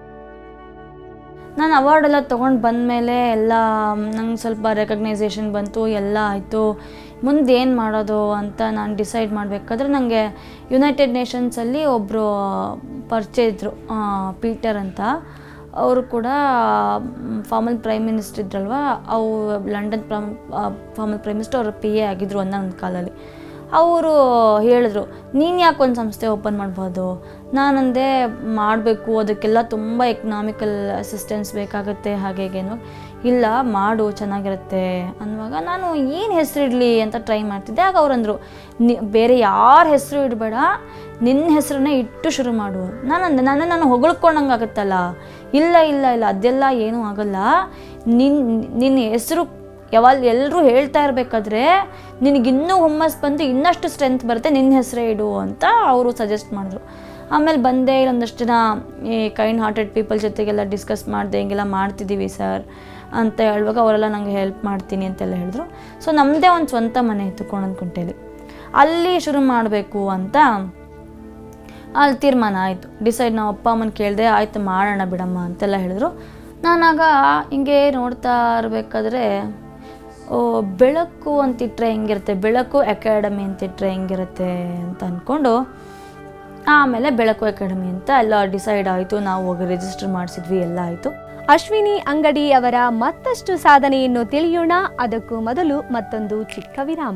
ನಾನು ಅವಾರ್ಡ್ ಎಲ್ಲ ತೊಗೊಂಡು ಬಂದಮೇಲೆ ಎಲ್ಲ ನಂಗೆ ಸ್ವಲ್ಪ ರೆಕಗ್ನೈಸೇಷನ್ ಬಂತು ಎಲ್ಲ ಆಯಿತು ಮುಂದೆ ಏನು ಮಾಡೋದು ಅಂತ ನಾನು ಡಿಸೈಡ್ ಮಾಡಬೇಕಾದ್ರೆ ನನಗೆ ಯುನೈಟೆಡ್ ನೇಷನ್ಸಲ್ಲಿ ಒಬ್ಬರು ಪರಿಚಯ ಇದ್ದರು ಪೀಟರ್ ಅಂತ ಅವರು ಕೂಡ ಫಾರ್ಮಲ್ ಪ್ರೈಮ್ ಮಿನಿಸ್ಟರ್ ಇದ್ರಲ್ವ ಅವು ಲಂಡನ್ ಫಾರ್ಮಲ್ ಪ್ರೈಮ್ ಮಿನಿಸ್ಟರ್ ಅವ್ರ ಪಿ ಎ ಆಗಿದ್ರು ಒಂದೊಂದು ಕಾಲಲ್ಲಿ ಅವರು ಹೇಳಿದ್ರು ನೀನು ಯಾಕೆ ಒಂದು ಸಂಸ್ಥೆ ಓಪನ್ ಮಾಡ್ಬೋದು ನಾನಂದೆ ಮಾಡಬೇಕು ಅದಕ್ಕೆಲ್ಲ ತುಂಬ ಎಕನಾಮಿಕಲ್ ಅಸಿಸ್ಟೆನ್ಸ್ ಬೇಕಾಗುತ್ತೆ ಹಾಗೆ ಹೀಗೇನು ಇಲ್ಲ ಮಾಡು ಚೆನ್ನಾಗಿರುತ್ತೆ ಅನ್ನುವಾಗ ನಾನು ಏನು ಹೆಸರಿಡಲಿ ಅಂತ ಟ್ರೈ ಮಾಡ್ತಿದ್ದೆ ಆಗ ಅವ್ರಂದರು ನಿ ಬೇರೆ ಯಾರ ಹೆಸರು ಇಡಬೇಡ ನಿನ್ನ ಹೆಸರನ್ನೇ ಇಟ್ಟು ಶುರು ಮಾಡು ನಾನು ಅಂದೆ ನಾನು ನಾನು ಹೊಗಳ್ಕೊಂಡಂಗೆ ಆಗುತ್ತಲ್ಲ ಇಲ್ಲ ಇಲ್ಲ ಇಲ್ಲ ಅದೆಲ್ಲ ಏನೂ ಆಗಲ್ಲ ನಿನ್ನ ನಿನ್ನ ಹೆಸರು ಯಾವಾಗ ಎಲ್ಲರೂ ಹೇಳ್ತಾ ಇರಬೇಕಾದ್ರೆ ನಿನಗಿನ್ನೂ ಹುಮ್ಮಸ್ ಬಂದು ಇನ್ನಷ್ಟು ಸ್ಟ್ರೆಂತ್ ಬರುತ್ತೆ ನಿನ್ನ ಹೆಸರೇ ಇಡು ಅಂತ ಅವರು ಸಜೆಸ್ಟ್ ಮಾಡಿದ್ರು ಆಮೇಲೆ ಬಂದೆ ಇಲ್ಲೊಂದಷ್ಟು ಜನ ಈ ಕೈಂಡ್ ಹಾರ್ಟೆಡ್ ಪೀಪಲ್ ಜೊತೆಗೆಲ್ಲ ಡಿಸ್ಕಸ್ ಮಾಡಿದೆ ಹಿಂಗೆಲ್ಲ ಮಾಡ್ತಿದ್ದೀವಿ ಸರ್ ಅಂತ ಹೇಳುವಾಗ ಅವರೆಲ್ಲ ನಂಗೆ ಹೆಲ್ಪ್ ಮಾಡ್ತೀನಿ ಅಂತೆಲ್ಲ ಹೇಳಿದ್ರು ಸೊ ನಮ್ಮದೇ ಒಂದು ಸ್ವಂತ ಮನೆ ಇತ್ತು ಕೋಣನ್ಕುಂಟೆಲಿ ಅಲ್ಲಿ ಶುರು ಮಾಡಬೇಕು ಅಂತ ಅಲ್ಲಿ ತೀರ್ಮಾನ ಆಯಿತು ಡಿಸೈಡ್ ನಾವು ಅಪ್ಪ ಅಮ್ಮನ ಕೇಳಿದೆ ಆಯಿತು ಮಾಡೋಣ ಬಿಡಮ್ಮ ಅಂತೆಲ್ಲ ಹೇಳಿದ್ರು ನಾನಾಗ ಹಿಂಗೆ ನೋಡ್ತಾ ಇರಬೇಕಾದ್ರೆ ಓ ಬೆಳಕು ಅಂತಿಟ್ರೆ ಹೆಂಗಿರುತ್ತೆ ಬೆಳಕು ಅಕಾಡೆಮಿ ಅಂತಿಟ್ರೆ ಹೆಂಗಿರುತ್ತೆ ಅಂತ ಅಂದ್ಕೊಂಡು ಆಮೇಲೆ ಬೆಳಕು ಅಕಾಡೆಮಿ ಅಂತ ಎಲ್ಲ ಡಿಸೈಡ್ ಆಯಿತು ನಾವು ಹೋಗಿ ರಿಜಿಸ್ಟರ್ ಮಾಡಿಸಿದ್ವಿ ಎಲ್ಲ ಆಯಿತು ಅಶ್ವಿನಿ ಅಂಗಡಿ ಅವರ ಮತ್ತಷ್ಟು ಸಾಧನೆಯನ್ನು ತಿಳಿಯೋಣ ಅದಕ್ಕೂ ಮೊದಲು ಮತ್ತೊಂದು ಚಿಕ್ಕ ವಿರಾಮ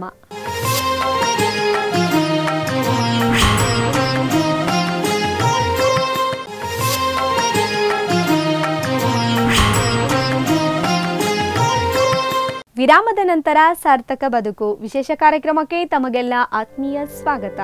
ವಿರಾಮದ ನಂತರ ಸಾರ್ಥಕ ಬದುಕು ವಿಶೇಷ ಕಾರ್ಯಕ್ರಮಕ್ಕೆ ತಮಗೆಲ್ಲ ಆತ್ಮೀಯ ಸ್ವಾಗತ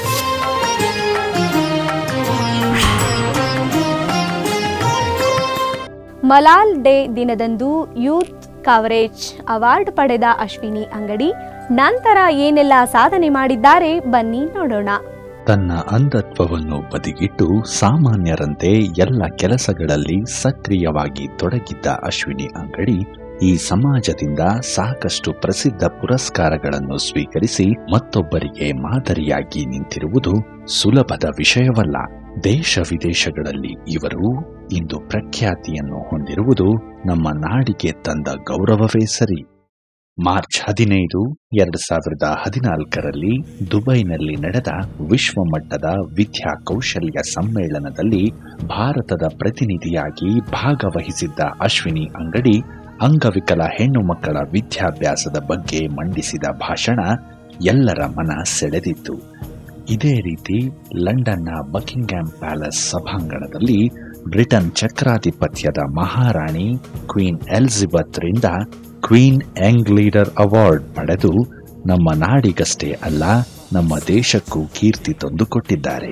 ಮಲಾಲ್ ಡೇ ದಿನದಂದು ಯೂತ್ ಕವರೇಜ್ ಅವಾರ್ಡ್ ಪಡೆದ ಅಶ್ವಿನಿ ಅಂಗಡಿ ನಂತರ ಏನೆಲ್ಲ ಸಾಧನೆ ಮಾಡಿದ್ದಾರೆ ಬನ್ನಿ ನೋಡೋಣ ತನ್ನ ಅಂಧತ್ವವನ್ನು ಬದಿಗಿಟ್ಟು ಸಾಮಾನ್ಯರಂತೆ ಎಲ್ಲ ಕೆಲಸಗಳಲ್ಲಿ ಸಕ್ರಿಯವಾಗಿ ತೊಡಗಿದ್ದ ಅಶ್ವಿನಿ ಅಂಗಡಿ ಈ ಸಮಾಜದಿಂದ ಸಾಕಷ್ಟು ಪ್ರಸಿದ್ಧ ಪುರಸ್ಕಾರಗಳನ್ನು ಸ್ವೀಕರಿಸಿ ಮತ್ತೊಬ್ಬರಿಗೆ ಮಾದರಿಯಾಗಿ ನಿಂತಿರುವುದು ಸುಲಭದ ವಿಷಯವಲ್ಲ ದೇಶ ವಿದೇಶಗಳಲ್ಲಿ ಇವರು ಇಂದು ಪ್ರಖ್ಯಾತಿಯನ್ನು ಹೊಂದಿರುವುದು ನಮ್ಮ ನಾಡಿಗೆ ತಂದ ಗೌರವವೇ ಸರಿ ಮಾರ್ಚ್ ಹದಿನೈದು ಎರಡು ಸಾವಿರದ ಹದಿನಾಲ್ಕರಲ್ಲಿ ದುಬೈನಲ್ಲಿ ನಡೆದ ವಿಶ್ವಮಟ್ಟದ ವಿದ್ಯಾ ಕೌಶಲ್ಯ ಸಮ್ಮೇಳನದಲ್ಲಿ ಭಾರತದ ಪ್ರತಿನಿಧಿಯಾಗಿ ಭಾಗವಹಿಸಿದ್ದ ಅಶ್ವಿನಿ ಅಂಗಡಿ ಅಂಗವಿಕಲ ಹೆಣ್ಣು ಮಕ್ಕಳ ವಿದ್ಯಾಭ್ಯಾಸದ ಬಗ್ಗೆ ಮಂಡಿಸಿದ ಭಾಷಣ ಎಲ್ಲರ ಮನ ಸೆಳೆದಿತ್ತು ಇದೇ ರೀತಿ ಲಂಡನ್ನ ಬಕಿಂಗ್ಹ್ಯಾಮ್ ಪ್ಯಾಲೇಸ್ ಸಭಾಂಗಣದಲ್ಲಿ ಬ್ರಿಟನ್ ಚಕ್ರಾಧಿಪತ್ಯದ ಮಹಾರಾಣಿ ಕ್ವೀನ್ ಎಲಿಜಬೆತ್ ರಿಂದ ಕ್ವೀನ್ ಯಂಗ್ ಲೀಡರ್ ಅವಾರ್ಡ್ ಪಡೆದು ನಮ್ಮ ನಾಡಿಗಷ್ಟೇ ಅಲ್ಲ ನಮ್ಮ ದೇಶಕ್ಕೂ ಕೀರ್ತಿ ತಂದುಕೊಟ್ಟಿದ್ದಾರೆ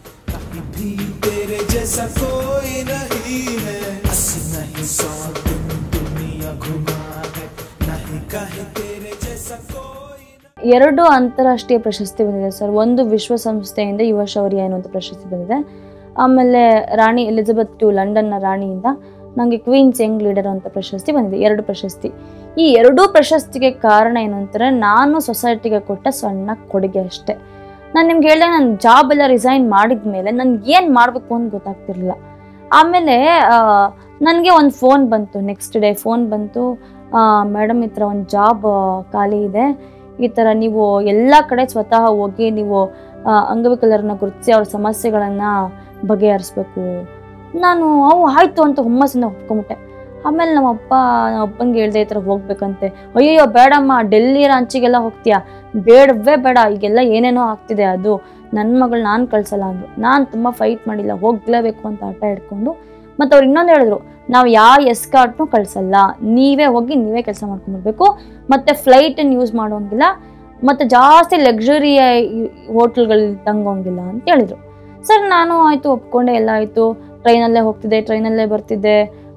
भी तेरे जैसा कोई नहीं है अस्सी नहीं सौ दिन दुनिया घुमा है नहीं कहे तेरे जैसा कोई नहीं ಎರಡು ಅಂತಾರಾಷ್ಟ್ರೀಯ ಪ್ರಶಸ್ತಿ ಬಂದಿದೆ ಸರ್ ಒಂದು ವಿಶ್ವಸಂಸ್ಥೆಯಿಂದ ಯುವ ಶೌರ್ಯ ಎನ್ನುವಂಥ ಪ್ರಶಸ್ತಿ ಬಂದಿದೆ ಆಮೇಲೆ ರಾಣಿ ಎಲಿಜಬೆತ್ ಟು ಲಂಡನ್ನ ರಾಣಿಯಿಂದ ನನಗೆ ಕ್ವೀನ್ಸ್ ಯಂಗ್ ಲೀಡರ್ ಅಂತ ಪ್ರಶಸ್ತಿ ಬಂದಿದೆ ಎರಡು ಪ್ರಶಸ್ತಿ ಈ ಎರಡೂ ಪ್ರಶಸ್ತಿಗೆ ಕಾರಣ ಏನು ಅಂತಾರೆ ನಾನು ಸೊಸೈಟಿಗೆ ಕೊಟ್ಟ ಸಣ್ಣ ಕೊಡುಗೆ ಅಷ್ಟೇ ನಾನು ನಿಮ್ಗೆ ಹೇಳಿದೆ ನಾನು ಜಾಬ್ ಎಲ್ಲ ರಿಸೈನ್ ಮಾಡಿದ ಮೇಲೆ ನನ್ಗೆ ಏನು ಮಾಡಬೇಕು ಅಂತ ಗೊತ್ತಾಗ್ತಿರ್ಲಿಲ್ಲ ಆಮೇಲೆ ನನಗೆ ಒಂದು ಫೋನ್ ಬಂತು ನೆಕ್ಸ್ಟ್ ಡೇ ಫೋನ್ ಬಂತು ಮೇಡಮ್ ಈ ಥರ ಒಂದು ಜಾಬ್ ಖಾಲಿ ಇದೆ ಈ ಥರ ನೀವು ಎಲ್ಲ ಕಡೆ ಸ್ವತಃ ಹೋಗಿ ನೀವು ಆ, ಅಂಗವಿಕಲರನ್ನ ಗುರುತಿಸಿ ಅವ್ರ ಸಮಸ್ಯೆಗಳನ್ನು ಬಗೆಹರಿಸ್ಬೇಕು ನಾನು ಅವು ಆಯಿತು ಅಂತ ಹುಮ್ಮಸ್ಸಿಂದ ಒಪ್ಕೊಂಬಿಟ್ಟೆ ಆಮೇಲೆ ನಮ್ಮ ಅಪ್ಪ ನಮ್ಮ ಅಪ್ಪನಿಗೆ ಹೇಳ್ದೆ ಈ ಥರ ಹೋಗ್ಬೇಕಂತೆ ಅಯ್ಯಯ್ಯೋ ಬೇಡಮ್ಮ ಡೆಲ್ಲಿ ರಾಂಚಿಗೆಲ್ಲ ಹೋಗ್ತೀಯಾ ಬೇಡವೇ ಬೇಡ ಈಗೆಲ್ಲ ಏನೇನೋ ಆಗ್ತಿದೆ ಅದು ನನ್ನ ಮಗಳು ನಾನು ಕಳ್ಸಲ್ಲ ಅಂದರು ನಾನು ತುಂಬ ಫೈಟ್ ಮಾಡಿಲ್ಲ ಹೋಗ್ಲೇಬೇಕು ಅಂತ ಆಟ ಹಿಡ್ಕೊಂಡು ಮತ್ತು ಅವ್ರು ಇನ್ನೊಂದು ಹೇಳಿದ್ರು ನಾವು ಯಾವ ಎಸ್ಕಾರ್ಟ್ನು ಕಳ್ಸಲ್ಲ ನೀವೇ ಹೋಗಿ ನೀವೇ ಕೆಲಸ ಮಾಡ್ಕೊಂಡ್ಬರ್ಬೇಕು ಮತ್ತು ಫ್ಲೈಟನ್ನು ಯೂಸ್ ಮಾಡೋಂಗಿಲ್ಲ ಮತ್ತು ಜಾಸ್ತಿ ಲಕ್ಸುರಿ ಹೋಟ್ಲ್ಗಳಲ್ಲಿ ತಂಗೋಂಗಿಲ್ಲ ಅಂತ ಹೇಳಿದರು ಸರ್ ನಾನು ಆಯಿತು ಒಪ್ಕೊಂಡೆ ಎಲ್ಲ ಆಯಿತು ಟ್ರೈನಲ್ಲೇ ಹೋಗ್ತಿದ್ದೆ ಟ್ರೈನಲ್ಲೇ ಬರ್ತಿದ್ದೆ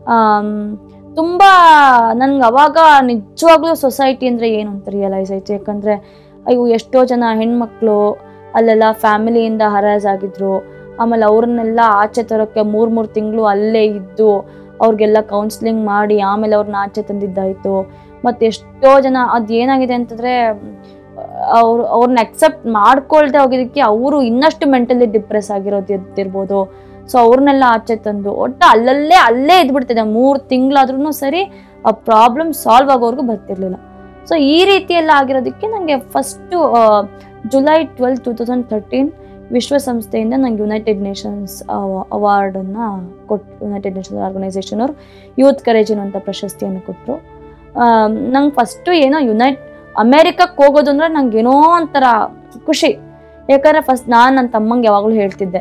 ತುಂಬ ನನ್ಗೆ ಅವಾಗ ನಿಜವಾಗ್ಲೂ ಸೊಸೈಟಿ ಅಂದರೆ ಏನು ಅಂತ ರಿಯಲೈಸ್ ಆಯಿತು ಯಾಕಂದರೆ ಅಯ್ಯೋ ಎಷ್ಟೋ ಜನ ಹೆಣ್ಮಕ್ಳು ಅಲ್ಲೆಲ್ಲ ಫ್ಯಾಮಿಲಿಯಿಂದ ಹರಾಜ್ ಆಗಿದ್ರು ಆಮೇಲೆ ಅವ್ರನ್ನೆಲ್ಲ ಆಚೆ ತರೋಕ್ಕೆ ಮೂರು ಮೂರು ತಿಂಗಳು ಅಲ್ಲೇ ಇದ್ದು ಅವ್ರಿಗೆಲ್ಲ ಕೌನ್ಸ್ಲಿಂಗ್ ಮಾಡಿ ಆಮೇಲೆ ಅವ್ರನ್ನ ಆಚೆ ತಂದಿದ್ದಾಯಿತು ಮತ್ತು ಎಷ್ಟೋ ಜನ ಅದು ಏನಾಗಿದೆ ಅಂತಂದರೆ ಅವ್ರು ಅವ್ರನ್ನ ಅಕ್ಸೆಪ್ಟ್ ಮಾಡ್ಕೊಳ್ದೆ ಹೋಗಿದ್ದಕ್ಕೆ ಅವರು ಇನ್ನಷ್ಟು ಮೆಂಟಲಿ ಡಿಪ್ರೆಸ್ ಆಗಿರೋದು ಇರ್ತಿರ್ಬೋದು ಸೊ ಅವ್ರನ್ನೆಲ್ಲ ಆಚೆ ತಂದು ಒಟ್ಟು ಅಲ್ಲಲ್ಲೇ ಅಲ್ಲೇ ಇದ್ಬಿಡ್ತಿದೆ ಮೂರು ತಿಂಗಳಾದ್ರೂ ಸರಿ ಆ ಪ್ರಾಬ್ಲಮ್ ಸಾಲ್ವ್ ಆಗೋವರೆಗೂ ಬರ್ತಿರ್ಲಿಲ್ಲ ಸೊ ಈ ರೀತಿ ಎಲ್ಲ ಆಗಿರೋದಕ್ಕೆ ನನಗೆ first July twelve two thousand thirteen ವಿಶ್ವಸಂಸ್ಥೆಯಿಂದ ನಂಗೆ ಯುನೈಟೆಡ್ ನೇಷನ್ಸ್ ಅವಾರ್ಡನ್ನು ಕೊಟ್ಟು ಯುನೈಟೆಡ್ ನೇಷನ್ಸ್ ಆರ್ಗನೈಸೇಷನ್ ಅವರು ಯೂತ್ ಕರೇಜ್ ಅನ್ನುವಂಥ ಪ್ರಶಸ್ತಿಯನ್ನು ಕೊಟ್ಟರು ನಂಗೆ ಫಸ್ಟು ಏನೋ ಯುನೈಟ್ ಅಮೇರಿಕಕ್ಕೆ ಹೋಗೋದು ಅಂದ್ರೆ ನಂಗೆ ಏನೋ ಒಂಥರ ಖುಷಿ ಯಾಕಂದರೆ ಫಸ್ಟ್ ನಾನು ನನ್ನ ತಮ್ಮಂಗೆ ಯಾವಾಗಲೂ ಹೇಳ್ತಿದ್ದೆ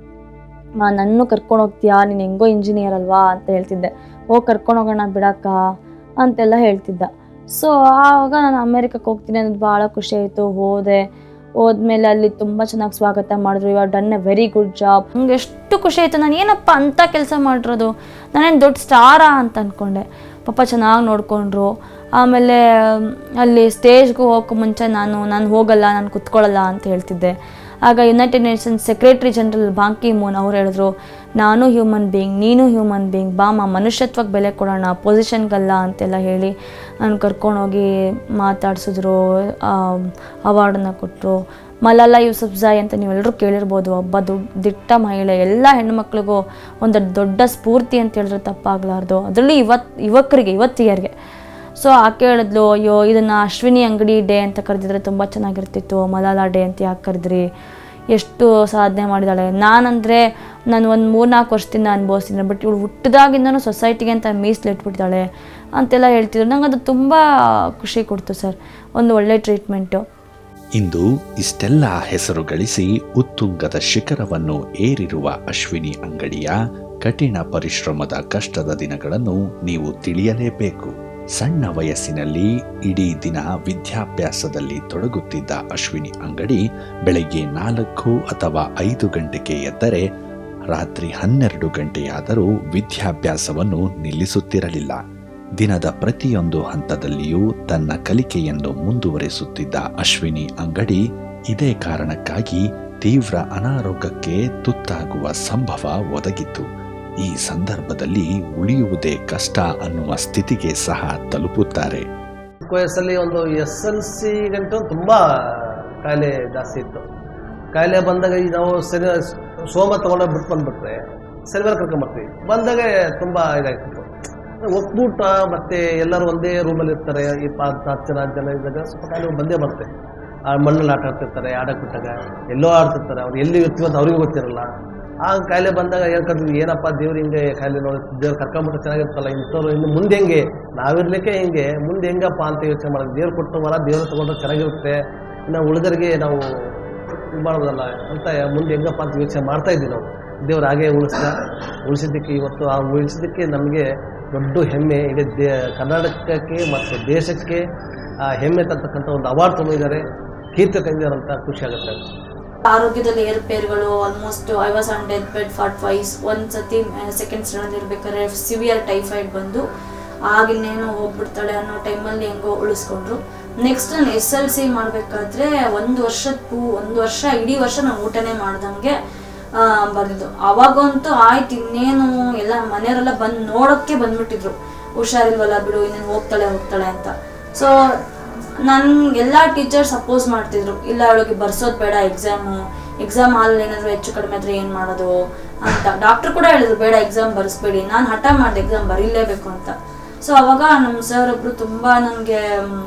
ಆ, ನನ್ನೂ ಕರ್ಕೊಂಡು ಹೋಗ್ತೀಯಾ ನೀನು ಹೆಂಗೋ ಇಂಜಿನಿಯರ್ ಅಲ್ವಾ ಅಂತ ಹೇಳ್ತಿದ್ದೆ ಹೋಗಿ ಕರ್ಕೊಂಡು ಹೋಗೋಣ ಬಿಡಕ್ಕ ಅಂತೆಲ್ಲ ಹೇಳ್ತಿದ್ದ ಸೊ ಆವಾಗ ನಾನು ಅಮೇರಿಕಕ್ಕೆ ಹೋಗ್ತೀನಿ ಅನ್ನೋದು ಭಾಳ ಖುಷಿ ಆಯಿತು ಹೋದೆ ಹೋದ್ಮೇಲೆ ಅಲ್ಲಿ ತುಂಬ ಚೆನ್ನಾಗಿ ಸ್ವಾಗತ ಮಾಡಿದ್ರು ಇವಾಗ done a very good job ನಂಗೆ ಎಷ್ಟು ಖುಷಿ ಆಯಿತು ನಾನು ಏನಪ್ಪ ಅಂಥ ಕೆಲಸ ಮಾಡಿರೋದು ನಾನೇನು ದೊಡ್ಡ ಸ್ಟಾರಾ ಅಂತ ಅಂದ್ಕೊಂಡೆ ಪಾಪ ಚೆನ್ನಾಗಿ ನೋಡಿಕೊಂಡ್ರು ಆಮೇಲೆ ಮ್, ಅಲ್ಲಿ ಸ್ಟೇಜ್ಗೂ ಹೋಗೋಕೆ ಮುಂಚೆ ನಾನು ನಾನು ಹೋಗಲ್ಲ ನಾನು ಕುತ್ಕೊಳ್ಳಲ್ಲ ಅಂತ ಹೇಳ್ತಿದ್ದೆ ಆಗ United Nations secretary general Ban Ki Moon ಅವ್ರು ಹೇಳಿದ್ರು ನಾನು ಹ್ಯೂಮನ್ ಬೀಯಿಂಗ್ ನೀನು ಹ್ಯೂಮನ್ ಬೀಯಿಂಗ್ ಬಾಮ ಮನುಷ್ಯತ್ವಕ್ಕೆ ಬೆಲೆ ಕೊಡೋಣ ಪೊಸಿಷನ್ಗಲ್ಲ ಅಂತೆಲ್ಲ ಹೇಳಿ ನಾನು ಕರ್ಕೊಂಡೋಗಿ ಮಾತಾಡ್ಸಿದ್ರು ಅವಾರ್ಡನ್ನ ಕೊಟ್ಟರು ಮಲಾಲಾ ಯೂಸಫ್ಜಾಯ್ ಅಂತ ನೀವೆಲ್ಲರೂ ಕೇಳಿರ್ಬೋದು ಒಬ್ಬ ದೊಡ್ಡ ದಿಟ್ಟ ಮಹಿಳೆ ಎಲ್ಲ ಹೆಣ್ಮಕ್ಳಿಗೂ ಒಂದು ದೊಡ್ಡ ಸ್ಫೂರ್ತಿ ಅಂತ ಹೇಳಿದ್ರೆ ತಪ್ಪಾಗಲಾರ್ದು ಅದರಲ್ಲೂ ಇವತ್ತು ಯುವಕರಿಗೆ ಇವತ್ತಿಯರಿಗೆ ಸೊ ಆಕೆ ಹೇಳಿದ್ಲು ಅಯ್ಯೋ ಇದನ್ನು ಅಶ್ವಿನಿ ಅಂಗಡಿ ಡೇ ಅಂತ ಕರೆದಿದ್ರೆ ತುಂಬ ಚೆನ್ನಾಗಿರ್ತಿತ್ತು ಮಲಾಲಾ ಡೇ ಅಂತ ಯಾಕೆ ಕರೆದ್ರಿ ಎಷ್ಟು ಸಾಧನೆ ಮಾಡಿದಾಳೆ ನಾನಂದರೆ ನಾನು ಒಂದು ಮೂರ್ನಾಲ್ಕು ವರ್ಷದಿಂದ ಅನುಭವಿಸ್ತೀನಿ ಬಟ್ ಇವಳು ಹುಟ್ಟಿದಾಗಿಂದನೂ ಸೊಸೈಟಿಗೆ ಅಂತ ಮೀಸಲಿಟ್ಬಿಟ್ಟಿದ್ದಾಳೆ ಅಂತೆಲ್ಲ ಹೇಳ್ತಿದ್ರು ನಂಗೆ ಅದು ತುಂಬ ಖುಷಿ ಕೊಡ್ತು ಸರ್ ಒಂದು ಒಳ್ಳೆ ಟ್ರೀಟ್ಮೆಂಟು ಇಂದು ಇಷ್ಟೆಲ್ಲ ಹೆಸರು ಗಳಿಸಿ ಉತ್ತುಂಗದ ಶಿಖರವನ್ನು ಏರಿರುವ ಅಶ್ವಿನಿ ಅಂಗಡಿಯ ಕಠಿಣ ಪರಿಶ್ರಮದ ಕಷ್ಟದ ದಿನಗಳನ್ನು ನೀವು ತಿಳಿಯಲೇಬೇಕು ಸಣ್ಣ ವಯಸ್ಸಿನಲ್ಲಿ ಇಡೀ ದಿನ ವಿದ್ಯಾಭ್ಯಾಸದಲ್ಲಿ ತೊಡಗುತ್ತಿದ್ದ ಅಶ್ವಿನಿ ಅಂಗಡಿ ಬೆಳಗ್ಗೆ ನಾಲ್ಕು ಅಥವಾ ಐದು ಗಂಟೆಗೆ ಎದ್ದರೆ ರಾತ್ರಿ ಹನ್ನೆರಡು ಗಂಟೆಯಾದರೂ ವಿದ್ಯಾಭ್ಯಾಸವನ್ನು ನಿಲ್ಲಿಸುತ್ತಿರಲಿಲ್ಲ ದಿನದ ಪ್ರತಿಯೊಂದು ಹಂತದಲ್ಲಿಯೂ ತನ್ನ ಕಲಿಕೆಯನ್ನು ಮುಂದುವರೆಸುತ್ತಿದ್ದ ಅಶ್ವಿನಿ ಅಂಗಡಿ ಇದೇ ಕಾರಣಕ್ಕಾಗಿ ತೀವ್ರ ಅನಾರೋಗ್ಯಕ್ಕೆ ತುತ್ತಾಗುವ ಸಂಭವ ಒದಗಿತ್ತು ಈ ಸಂದರ್ಭದಲ್ಲಿ ಉಳಿಯುವುದೇ ಕಷ್ಟ ಅನ್ನುವ ಸ್ಥಿತಿಗೆ ಸಹ ತಲುಪುತ್ತಾರೆ ಚಿಕ್ಕ ವಯಸ್ಸಲ್ಲಿ ಒಂದು ಎಸ್ ಎಲ್ ಸಿ ಗಂಟೆ ತುಂಬ ಕಾಯಿಲೆ ಜಾಸ್ತಿ ಇತ್ತು ಕಾಯಿಲೆ ಬಂದಾಗ ಈ ನಾವು ಶನಿ ಸೋಮ ತೊಗೊಂಡೋಗಿ ಬಿಟ್ಟು ಬಂದ್ಬಿಟ್ರೆ ಶನಿವಾರ ಕರ್ಕೊಂಬರ್ತೀವಿ ಬಂದಾಗ ತುಂಬ ಇದಾಗ್ತಿತ್ತು ಒಕ್ಕೂಟ ಮತ್ತೆ ಎಲ್ಲರೂ ಒಂದೇ ರೂಮಲ್ಲಿ ಇರ್ತಾರೆ ಈ ಪ ಹತ್ತು ಜನ ಹತ್ತು ಜನ ಇದ್ದಾಗ ಸ್ವಲ್ಪ ಕಾಯಿಲೆ ಬಂದೇ ಬರುತ್ತೆ ಆ ಮಣ್ಣಲ್ಲಿ ಆಟ ಆಡ್ತಿರ್ತಾರೆ ಆಡಕ್ಕೆ ಬಿಟ್ಟಾಗ ಎಲ್ಲೋ ಆಡ್ತಿರ್ತಾರೆ ಅವ್ರು ಎಲ್ಲಿ ಇರ್ತೀವಿ ಅಂತ ಅವ್ರಿಗೂ ಗೊತ್ತಿರಲ್ಲ ಆ ಕಾಯಿಲೆ ಬಂದಾಗ ಹೇಳ್ಕೊಂಡ್ವಿ ಏನಪ್ಪ ದೇವ್ರು ಹಿಂಗೆ ಕಾಯಿಲೆ ನೋಡಿ ದೇವ್ರು ಕರ್ಕೊಂಬಿಟ್ರೆ ಚೆನ್ನಾಗಿರ್ತಲ್ಲ ಇಂಥವ್ರು ಇನ್ನು ಮುಂದೆ ಹೆಂಗೆ ನಾವಿರ್ಲಿಕ್ಕೆ ಹೆಂಗೆ ಮುಂದೆ ಹೆಂಗಪ್ಪ ಅಂತ ಯೋಚನೆ ಮಾಡೋದು ದೇವ್ರು ಕೊಟ್ಟು ವರ ದೇವ್ರು ತಗೊಂಡ್ರೆ ಚೆನ್ನಾಗಿರುತ್ತೆ ಇನ್ನು ಉಳಿದರಿಗೆ ನಾವು ಇದು ಮಾಡೋದಲ್ಲ ಅಂತ ಮುಂದೆ ಹೆಂಗಪ್ಪ ಅಂತ ಯೋಚನೆ ಮಾಡ್ತಾ ಇದ್ವಿ ನಾವು ದೇವ್ರು ಹಾಗೆ ಉಳಿಸ್ದ ಉಳಿಸಿದ್ದಕ್ಕೆ ಇವತ್ತು ಆ ಉಳಿಸಿದ್ದಕ್ಕೆ ನಮಗೆ ದೊಡ್ಡ ಹೆಮ್ಮೆ ಇಡೀ ದೇ ಕರ್ನಾಟಕಕ್ಕೆ ಮತ್ತು ದೇಶಕ್ಕೆ ಆ ಹೆಮ್ಮೆ ತರ್ತಕ್ಕಂಥ ಒಂದು ಅವಾರ್ಡ್ ತೊಗೊಂಡಿದ್ದಾರೆ ಕೀರ್ತಿ ತಂದಿದ್ದಾರೆ ಅಂತ ಖುಷಿ ಆಗುತ್ತೆ ಆರೋಗ್ಯದಲ್ಲಿ ಏರುಪೇರುಗಳು almost I was on death bed for twice ಒಂದು ಸತಿ ಸೆಕೆಂಡ್ ಸ್ಟ್ಯಾಂಡರ್ಡ್ ಇರ್ಬೇಕಾದ್ರೆ ಸಿವಿಯರ್ ಟೈಫಾಯ್ಡ್ ಬಂದು ಆಗಿನ್ನೇನು ಹೋಗ್ಬಿಡ್ತಾಳೆ ಅನ್ನೋ ಟೈಮಲ್ಲಿ ಹೆಂಗೋ ಉಳಿಸ್ಕೊಂಡ್ರು ನೆಕ್ಸ್ಟ್ ನಾನು ಎಸ್ ಎಲ್ ಸಿ ಮಾಡಬೇಕಾದ್ರೆ ಒಂದು ವರ್ಷದ ಪೂ ಒಂದು ವರ್ಷ ಇಡೀ ವರ್ಷ ನಾನು ಊಟನೇ ಮಾಡ್ದಂಗೆ ಆ, ಬರ್ದಿದ್ದು ಅವಾಗಂತೂ ಆಯ್ತು ಇನ್ನೇನು ಎಲ್ಲ ಮನೆಯವರೆಲ್ಲ ಬಂದು ನೋಡೋಕ್ಕೆ ಬಂದ್ಬಿಟ್ಟಿದ್ರು ಹುಷಾರಿಲ್ವಲ್ಲ ಬಿಡು ಇನ್ನೇನು ಹೋಗ್ತಾಳೆ ಹೋಗ್ತಾಳೆ ಅಂತ ಸೊ ನನ್ ಎಲ್ಲ ಟೀಚರ್ಸ್ ಅಪೋಸ್ ಮಾಡ್ತಿದ್ರು ಇಲ್ಲ ಅವಳಿಗೆ ಬರ್ಸೋದು ಬೇಡ ಎಕ್ಸಾಮು ಎಕ್ಸಾಮ್ ಹಾಲ್ ಏನಾದ್ರು ಹೆಚ್ಚು ಕಡಿಮೆ ಆದ್ರೆ ಏನು ಮಾಡೋದು ಅಂತ ಡಾಕ್ಟರ್ ಕೂಡ ಹೇಳಿದ್ರು ಬೇಡ ಎಕ್ಸಾಮ್ ಬರ್ಸ್ಬೇಡಿ ನಾನು ಹಠ ಮಾಡಿದೆ ಎಕ್ಸಾಮ್ ಬರೀಲೇಬೇಕು ಅಂತ ಸೊ ಅವಾಗ ನಮ್ಮ ಸರ್ ಒಬ್ರು ತುಂಬಾ ನನಗೆ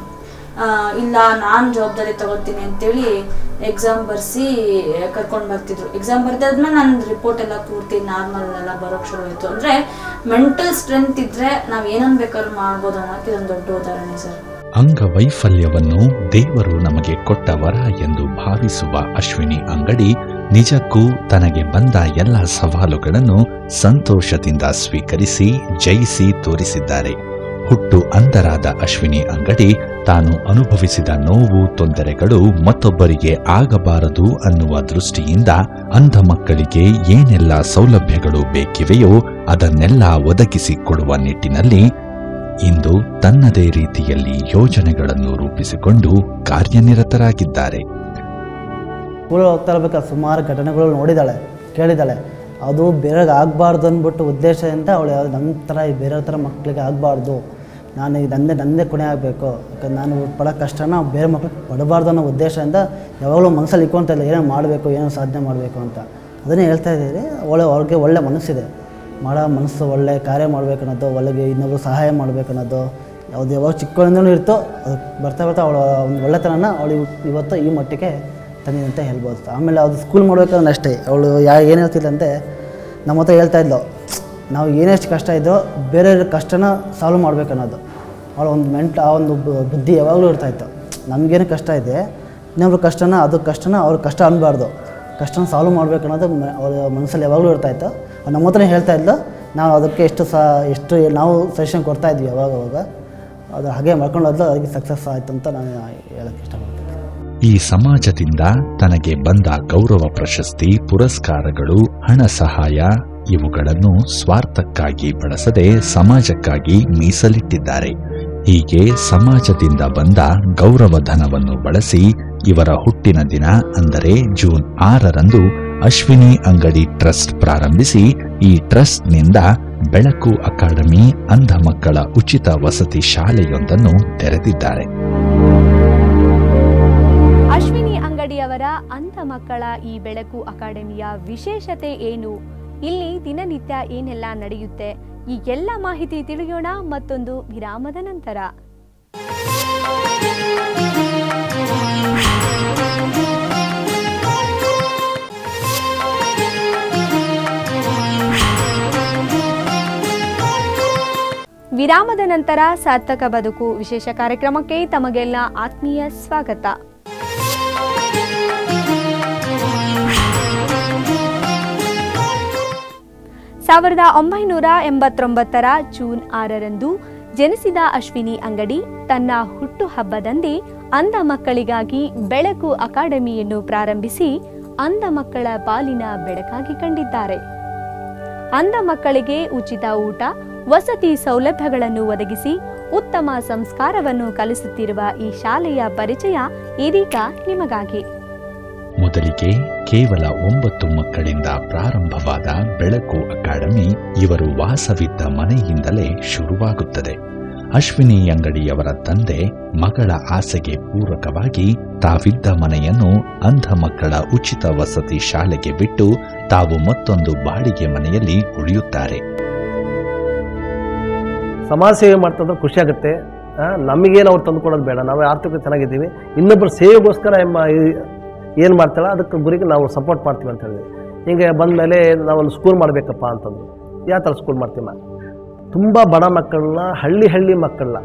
ಇಲ್ಲ ನಾನು ಜವಾಬ್ದಾರಿ ತಗೋತೀನಿ ಅಂತೇಳಿ ಎಕ್ಸಾಮ್ ಬರ್ಸಿ ಕರ್ಕೊಂಡು ಬರ್ತಿದ್ರು ಎಕ್ಸಾಮ್ ಬರ್ದಾದ್ಮೇಲೆ ನನ್ನ ರಿಪೋರ್ಟ್ ಎಲ್ಲ ಪೂರ್ತಿ ನಾರ್ಮಲ್ ಎಲ್ಲ ಬರೋಕ್ ಶುರು ಆಯಿತು ಅಂದರೆ ಮೆಂಟಲ್ ಸ್ಟ್ರೆಂತ್ ಇದ್ರೆ ನಾವು ಏನನ್ನ ಬೇಕಾದ್ರೂ ಮಾಡ್ಬೋದು ಅನ್ನೋಕ್ಕೆ ಇದೊಂದು ದೊಡ್ಡ ಉದಾಹರಣೆ ಸರ್ ಅಂಗವೈಫಲ್ಯವನ್ನು ದೇವರು ನಮಗೆ ಕೊಟ್ಟ ವರ ಎಂದು ಭಾವಿಸುವ ಅಶ್ವಿನಿ ಅಂಗಡಿ ನಿಜಕ್ಕೂ ತನಗೆ ಬಂದ ಎಲ್ಲ ಸವಾಲುಗಳನ್ನು ಸಂತೋಷದಿಂದ ಸ್ವೀಕರಿಸಿ ಜಯಿಸಿ ತೋರಿಸಿದ್ದಾರೆ ಹುಟ್ಟು ಅಂಧರಾದ ಅಶ್ವಿನಿ ಅಂಗಡಿ ತಾನು ಅನುಭವಿಸಿದ ನೋವು ತೊಂದರೆಗಳು ಮತ್ತೊಬ್ಬರಿಗೆ ಆಗಬಾರದು ಅನ್ನುವ ದೃಷ್ಟಿಯಿಂದ ಅಂಧ ಮಕ್ಕಳಿಗೆ ಏನೆಲ್ಲ ಸೌಲಭ್ಯಗಳು ಬೇಕಿವೆಯೋ ಅದನ್ನೆಲ್ಲ ಒದಗಿಸಿಕೊಡುವ ನಿಟ್ಟಿನಲ್ಲಿ ಇಂದು ತನ್ನದೇ ರೀತಿಯಲ್ಲಿ ಯೋಜನೆಗಳನ್ನು ರೂಪಿಸಿಕೊಂಡು ಕಾರ್ಯನಿರತರಾಗಿದ್ದಾರೆ ಸ್ಕೂಲ್ ಹೋಗ್ತಾ ಇರ್ಬೇಕಾದ್ರೆ ಸುಮಾರು ಘಟನೆಗಳು ನೋಡಿದ್ದಾಳೆ ಕೇಳಿದ್ದಾಳೆ ಅದು ಬೇರೆಗೆ ಆಗಬಾರ್ದು ಅಂದ್ಬಿಟ್ಟು ಉದ್ದೇಶದಿಂದ ಅವಳು ಯಾವ್ದು ನಮ್ಮ ಥರ ಈ ಬೇರೆಯವ್ರ ಥರ ಮಕ್ಕಳಿಗೆ ಆಗಬಾರ್ದು ನಾನು ಇದು ನಂದೇ ನಂದೇ ಕೊನೆ ಆಗಬೇಕು ಯಾಕಂದ್ರೆ ನಾನು ಪಡೋ ಕಷ್ಟನ ಬೇರೆ ಮಕ್ಳಿಗೆ ಪಡಬಾರ್ದು ಅನ್ನೋ ಉದ್ದೇಶದಿಂದ ಯಾವಾಗಲೂ ಮನಸ್ಸಲ್ಲಿ ಇಟ್ಕೊಳ್ತಾ ಇಲ್ಲ ಏನೋ ಮಾಡಬೇಕು ಏನೋ ಸಾಧನೆ ಮಾಡಬೇಕು ಅಂತ ಅದನ್ನೇ ಹೇಳ್ತಾ ಇದ್ದೀರಿ ಒಳ್ಳೆ ಅವ್ರಿಗೆ ಒಳ್ಳೆ ಮನಸ್ಸಿದೆ ಮಾಡೋ ಮನಸ್ಸು ಒಳ್ಳೆ ಕಾರ್ಯ ಮಾಡಬೇಕನ್ನೋದು ಒಳ್ಳೆಗೆ ಇನ್ನೊಬ್ರು ಸಹಾಯ ಮಾಡಬೇಕನ್ನೋದು ಯಾವ್ದು ಯಾವಾಗ ಚಿಕ್ಕವಳಿಂದನೂ ಇರ್ತೋ ಅದು ಬರ್ತಾ ಬರ್ತಾ ಅವಳ ಒಂದು ಒಳ್ಳೆತನನ ಅವಳು ಇವತ್ತು ಈ ಮಟ್ಟಿಗೆ ತಂದಿದೆ ಅಂತ ಹೇಳ್ಬೋದು ಆಮೇಲೆ ಅದು ಸ್ಕೂಲ್ ಮಾಡ್ಬೇಕಾದ್ರೆ ಅಷ್ಟೇ ಅವಳು ಯಾ ಏನು ಹೇಳ್ತಿದ್ಲಂತೆ ನಮ್ಮ ಹತ್ರ ಹೇಳ್ತಾ ಇದ್ಲು ನಾವು ಏನೆಷ್ಟು ಕಷ್ಟ ಇದ್ದೋ ಬೇರೆಯವ್ರ ಕಷ್ಟನ ಸಾಲ್ವ್ ಮಾಡ್ಬೇಕನ್ನೋದು ಅವಳ ಒಂದು ಮೆಂಟ್ ಆ ಒಂದು ಬು- ಬುದ್ಧಿ ಯಾವಾಗಲೂ ಇರ್ತಾಯಿತ್ತು ನಮಗೇನು ಕಷ್ಟ ಇದೆ ಇನ್ನೊಬ್ರ ಕಷ್ಟನ ಅದು ಕಷ್ಟನ ಅವ್ರ ಕಷ್ಟ ಅನ್ಬಾರ್ದು ಕಷ್ಟನ ಸಾಲ್ವ್ ಮಾಡ್ಬೇಕು ಅನ್ನೋದು ಮ- ಅವಳ ಮನಸ್ಸಲ್ಲಿ ಯಾವಾಗಲೂ ಇರ್ತಾಯಿತ್ತು ಅವ್ಳು ನಮ್ಮ ಹತ್ರ ಹೇಳ್ತಾ ಇದ್ಲು ನಾವು ಅದಕ್ಕೆ ಎಷ್ಟು ಸಹ ಎಷ್ಟು ನಾವು ಸಜೆಷನ್ ಕೊಡ್ತಾ ಇದ್ವಿ ಯಾವಾಗ ಅವಾಗ ಅದು ಹಾಗೆ ಮಾಡ್ಕೊಂಡು ಹೋದ್ಲು ಅದಕ್ಕೆ ಸಕ್ಸಸ್ ಆಯಿತು ಅಂತ ನಾನು ಹೇಳಕ್ಕೆ ಇಷ್ಟಪಡ್ತೀನಿ ಈ ಸಮಾಜದಿಂದ ತನಗೆ ಬಂದ ಗೌರವ ಪ್ರಶಸ್ತಿ ಪುರಸ್ಕಾರಗಳು ಹಣ ಸಹಾಯ ಇವುಗಳನ್ನು ಸ್ವಾರ್ಥಕ್ಕಾಗಿ ಬಳಸದೆ ಸಮಾಜಕ್ಕಾಗಿ ಮೀಸಲಿಟ್ಟಿದ್ದಾರೆ ಹೀಗೆ ಸಮಾಜದಿಂದ ಬಂದ ಗೌರವ ಧನವನ್ನು ಬಳಸಿ ಇವರ ಹುಟ್ಟಿನ ದಿನ ಅಂದರೆ ಜೂನ್ ಆರರಂದು ಅಶ್ವಿನಿ ಅಂಗಡಿ ಟ್ರಸ್ಟ್ ಪ್ರಾರಂಭಿಸಿ ಈ ಟ್ರಸ್ಟ್ನಿಂದ ಬೆಳಕು ಅಕಾಡೆಮಿ ಅಂಧ ಮಕ್ಕಳ ಉಚಿತ ವಸತಿ ಶಾಲೆಯೊಂದನ್ನು ತೆರೆದಿದ್ದಾರೆ ಅಶ್ವಿನಿ ಅಂಗಡಿಯವರ ಅಂಧ ಮಕ್ಕಳ ಈ ಬೆಳಕು ಅಕಾಡೆಮಿಯ ವಿಶೇಷತೆ ಏನು ಇಲ್ಲಿ ದಿನನಿತ್ಯ ಏನೆಲ್ಲ ನಡೆಯುತ್ತೆ ಈ ಎಲ್ಲ ಮಾಹಿತಿ ತಿಳಿಯೋಣ ಮತ್ತೊಂದು ವಿರಾಮದ ನಂತರ ವಿರಾಮದ ನಂತರ ಸಾರ್ಥಕ ಬದುಕು ವಿಶೇಷ ಕಾರ್ಯಕ್ರಮಕ್ಕೆ ತಮಗೆಲ್ಲ ಆತ್ಮೀಯ ಸ್ವಾಗತ ಸಾವಿರದ ಒಂಬೈನೂರ ಎಂಬತ್ತೊಂಬತ್ತರ ಜೂನ್ ಆರರಂದು ಜನಿಸಿದ ಅಶ್ವಿನಿ ಅಂಗಡಿ ತನ್ನ ಹುಟ್ಟುಹಬ್ಬದಂದೇ ಅಂಧ ಮಕ್ಕಳಿಗಾಗಿ ಬೆಳಕು ಅಕಾಡೆಮಿಯನ್ನು ಪ್ರಾರಂಭಿಸಿ ಅಂಧ ಮಕ್ಕಳ ಪಾಲಿನ ಬೆಳಕಾಗಿ ಕಂಡಿದ್ದಾರೆ ಅಂಧ ಮಕ್ಕಳಿಗೆ ಉಚಿತ ಊಟ ವಸತಿ ಸೌಲಭ್ಯಗಳನ್ನು ಒದಗಿಸಿ ಉತ್ತಮ ಸಂಸ್ಕಾರವನ್ನು ಕಲಿಸುತ್ತಿರುವ ಈ ಶಾಲೆಯ ಪರಿಚಯ ಇದೀಗ ನಿಮಗಾಗಿ ಮೊದಲಿಗೆ ಕೇವಲ ಒಂಬತ್ತು ಮಕ್ಕಳಿಂದ ಪ್ರಾರಂಭವಾದ ಬೆಳಕು ಅಕಾಡೆಮಿ ಇವರು ವಾಸವಿದ್ದ ಮನೆಯಿಂದಲೇ ಶುರುವಾಗುತ್ತದೆ ಅಶ್ವಿನಿ ಅಂಗಡಿಯವರ ತಂದೆ ಮಗಳ ಆಸೆಗೆ ಪೂರಕವಾಗಿ ತಾವಿದ್ದ ಮನೆಯನ್ನು ಅಂಧ ಮಕ್ಕಳ ಉಚಿತ ವಸತಿ ಶಾಲೆಗೆ ಬಿಟ್ಟು ತಾವು ಮತ್ತೊಂದು ಬಾಡಿಗೆ ಮನೆಯಲ್ಲಿ ಉಳಿಯುತ್ತಾರೆ ಸಮಾಜ ಸೇವೆ ಮಾಡ್ತಂದ್ರೆ ಖುಷಿ ಆಗುತ್ತೆ ಆ, ನಮಗೇನು ಅವ್ರು ತಂದು ಕೊಡೋದು ಬೇಡ ನಾವು ಆರ್ಥಿಕ ಚೆನ್ನಾಗಿದ್ದೀವಿ ಇನ್ನೊಬ್ಬರ ಸೇವೆಗೋಸ್ಕರ ಎಮ್ಮ ಏನು ಮಾಡ್ತಾಳೆ ಅದಕ್ಕೆ ಗುರಿಗೆ ನಾವು ಸಪೋರ್ಟ್ ಮಾಡ್ತೀವಿ ಅಂತ ಹೇಳಿದ್ವಿ ಹಿಂಗೆ ಬಂದಮೇಲೆ ನಾವೊಂದು ಸ್ಕೂಲ್ ಮಾಡಬೇಕಪ್ಪ ಅಂತಂದ್ರು ಯಾವ ಥರ ಸ್ಕೂಲ್ ಮಾಡ್ತೀವಿ ತುಂಬ ಬಡ ಮಕ್ಕಳನ್ನ ಹಳ್ಳಿ ಹಳ್ಳಿ ಮಕ್ಕಳನ್ನ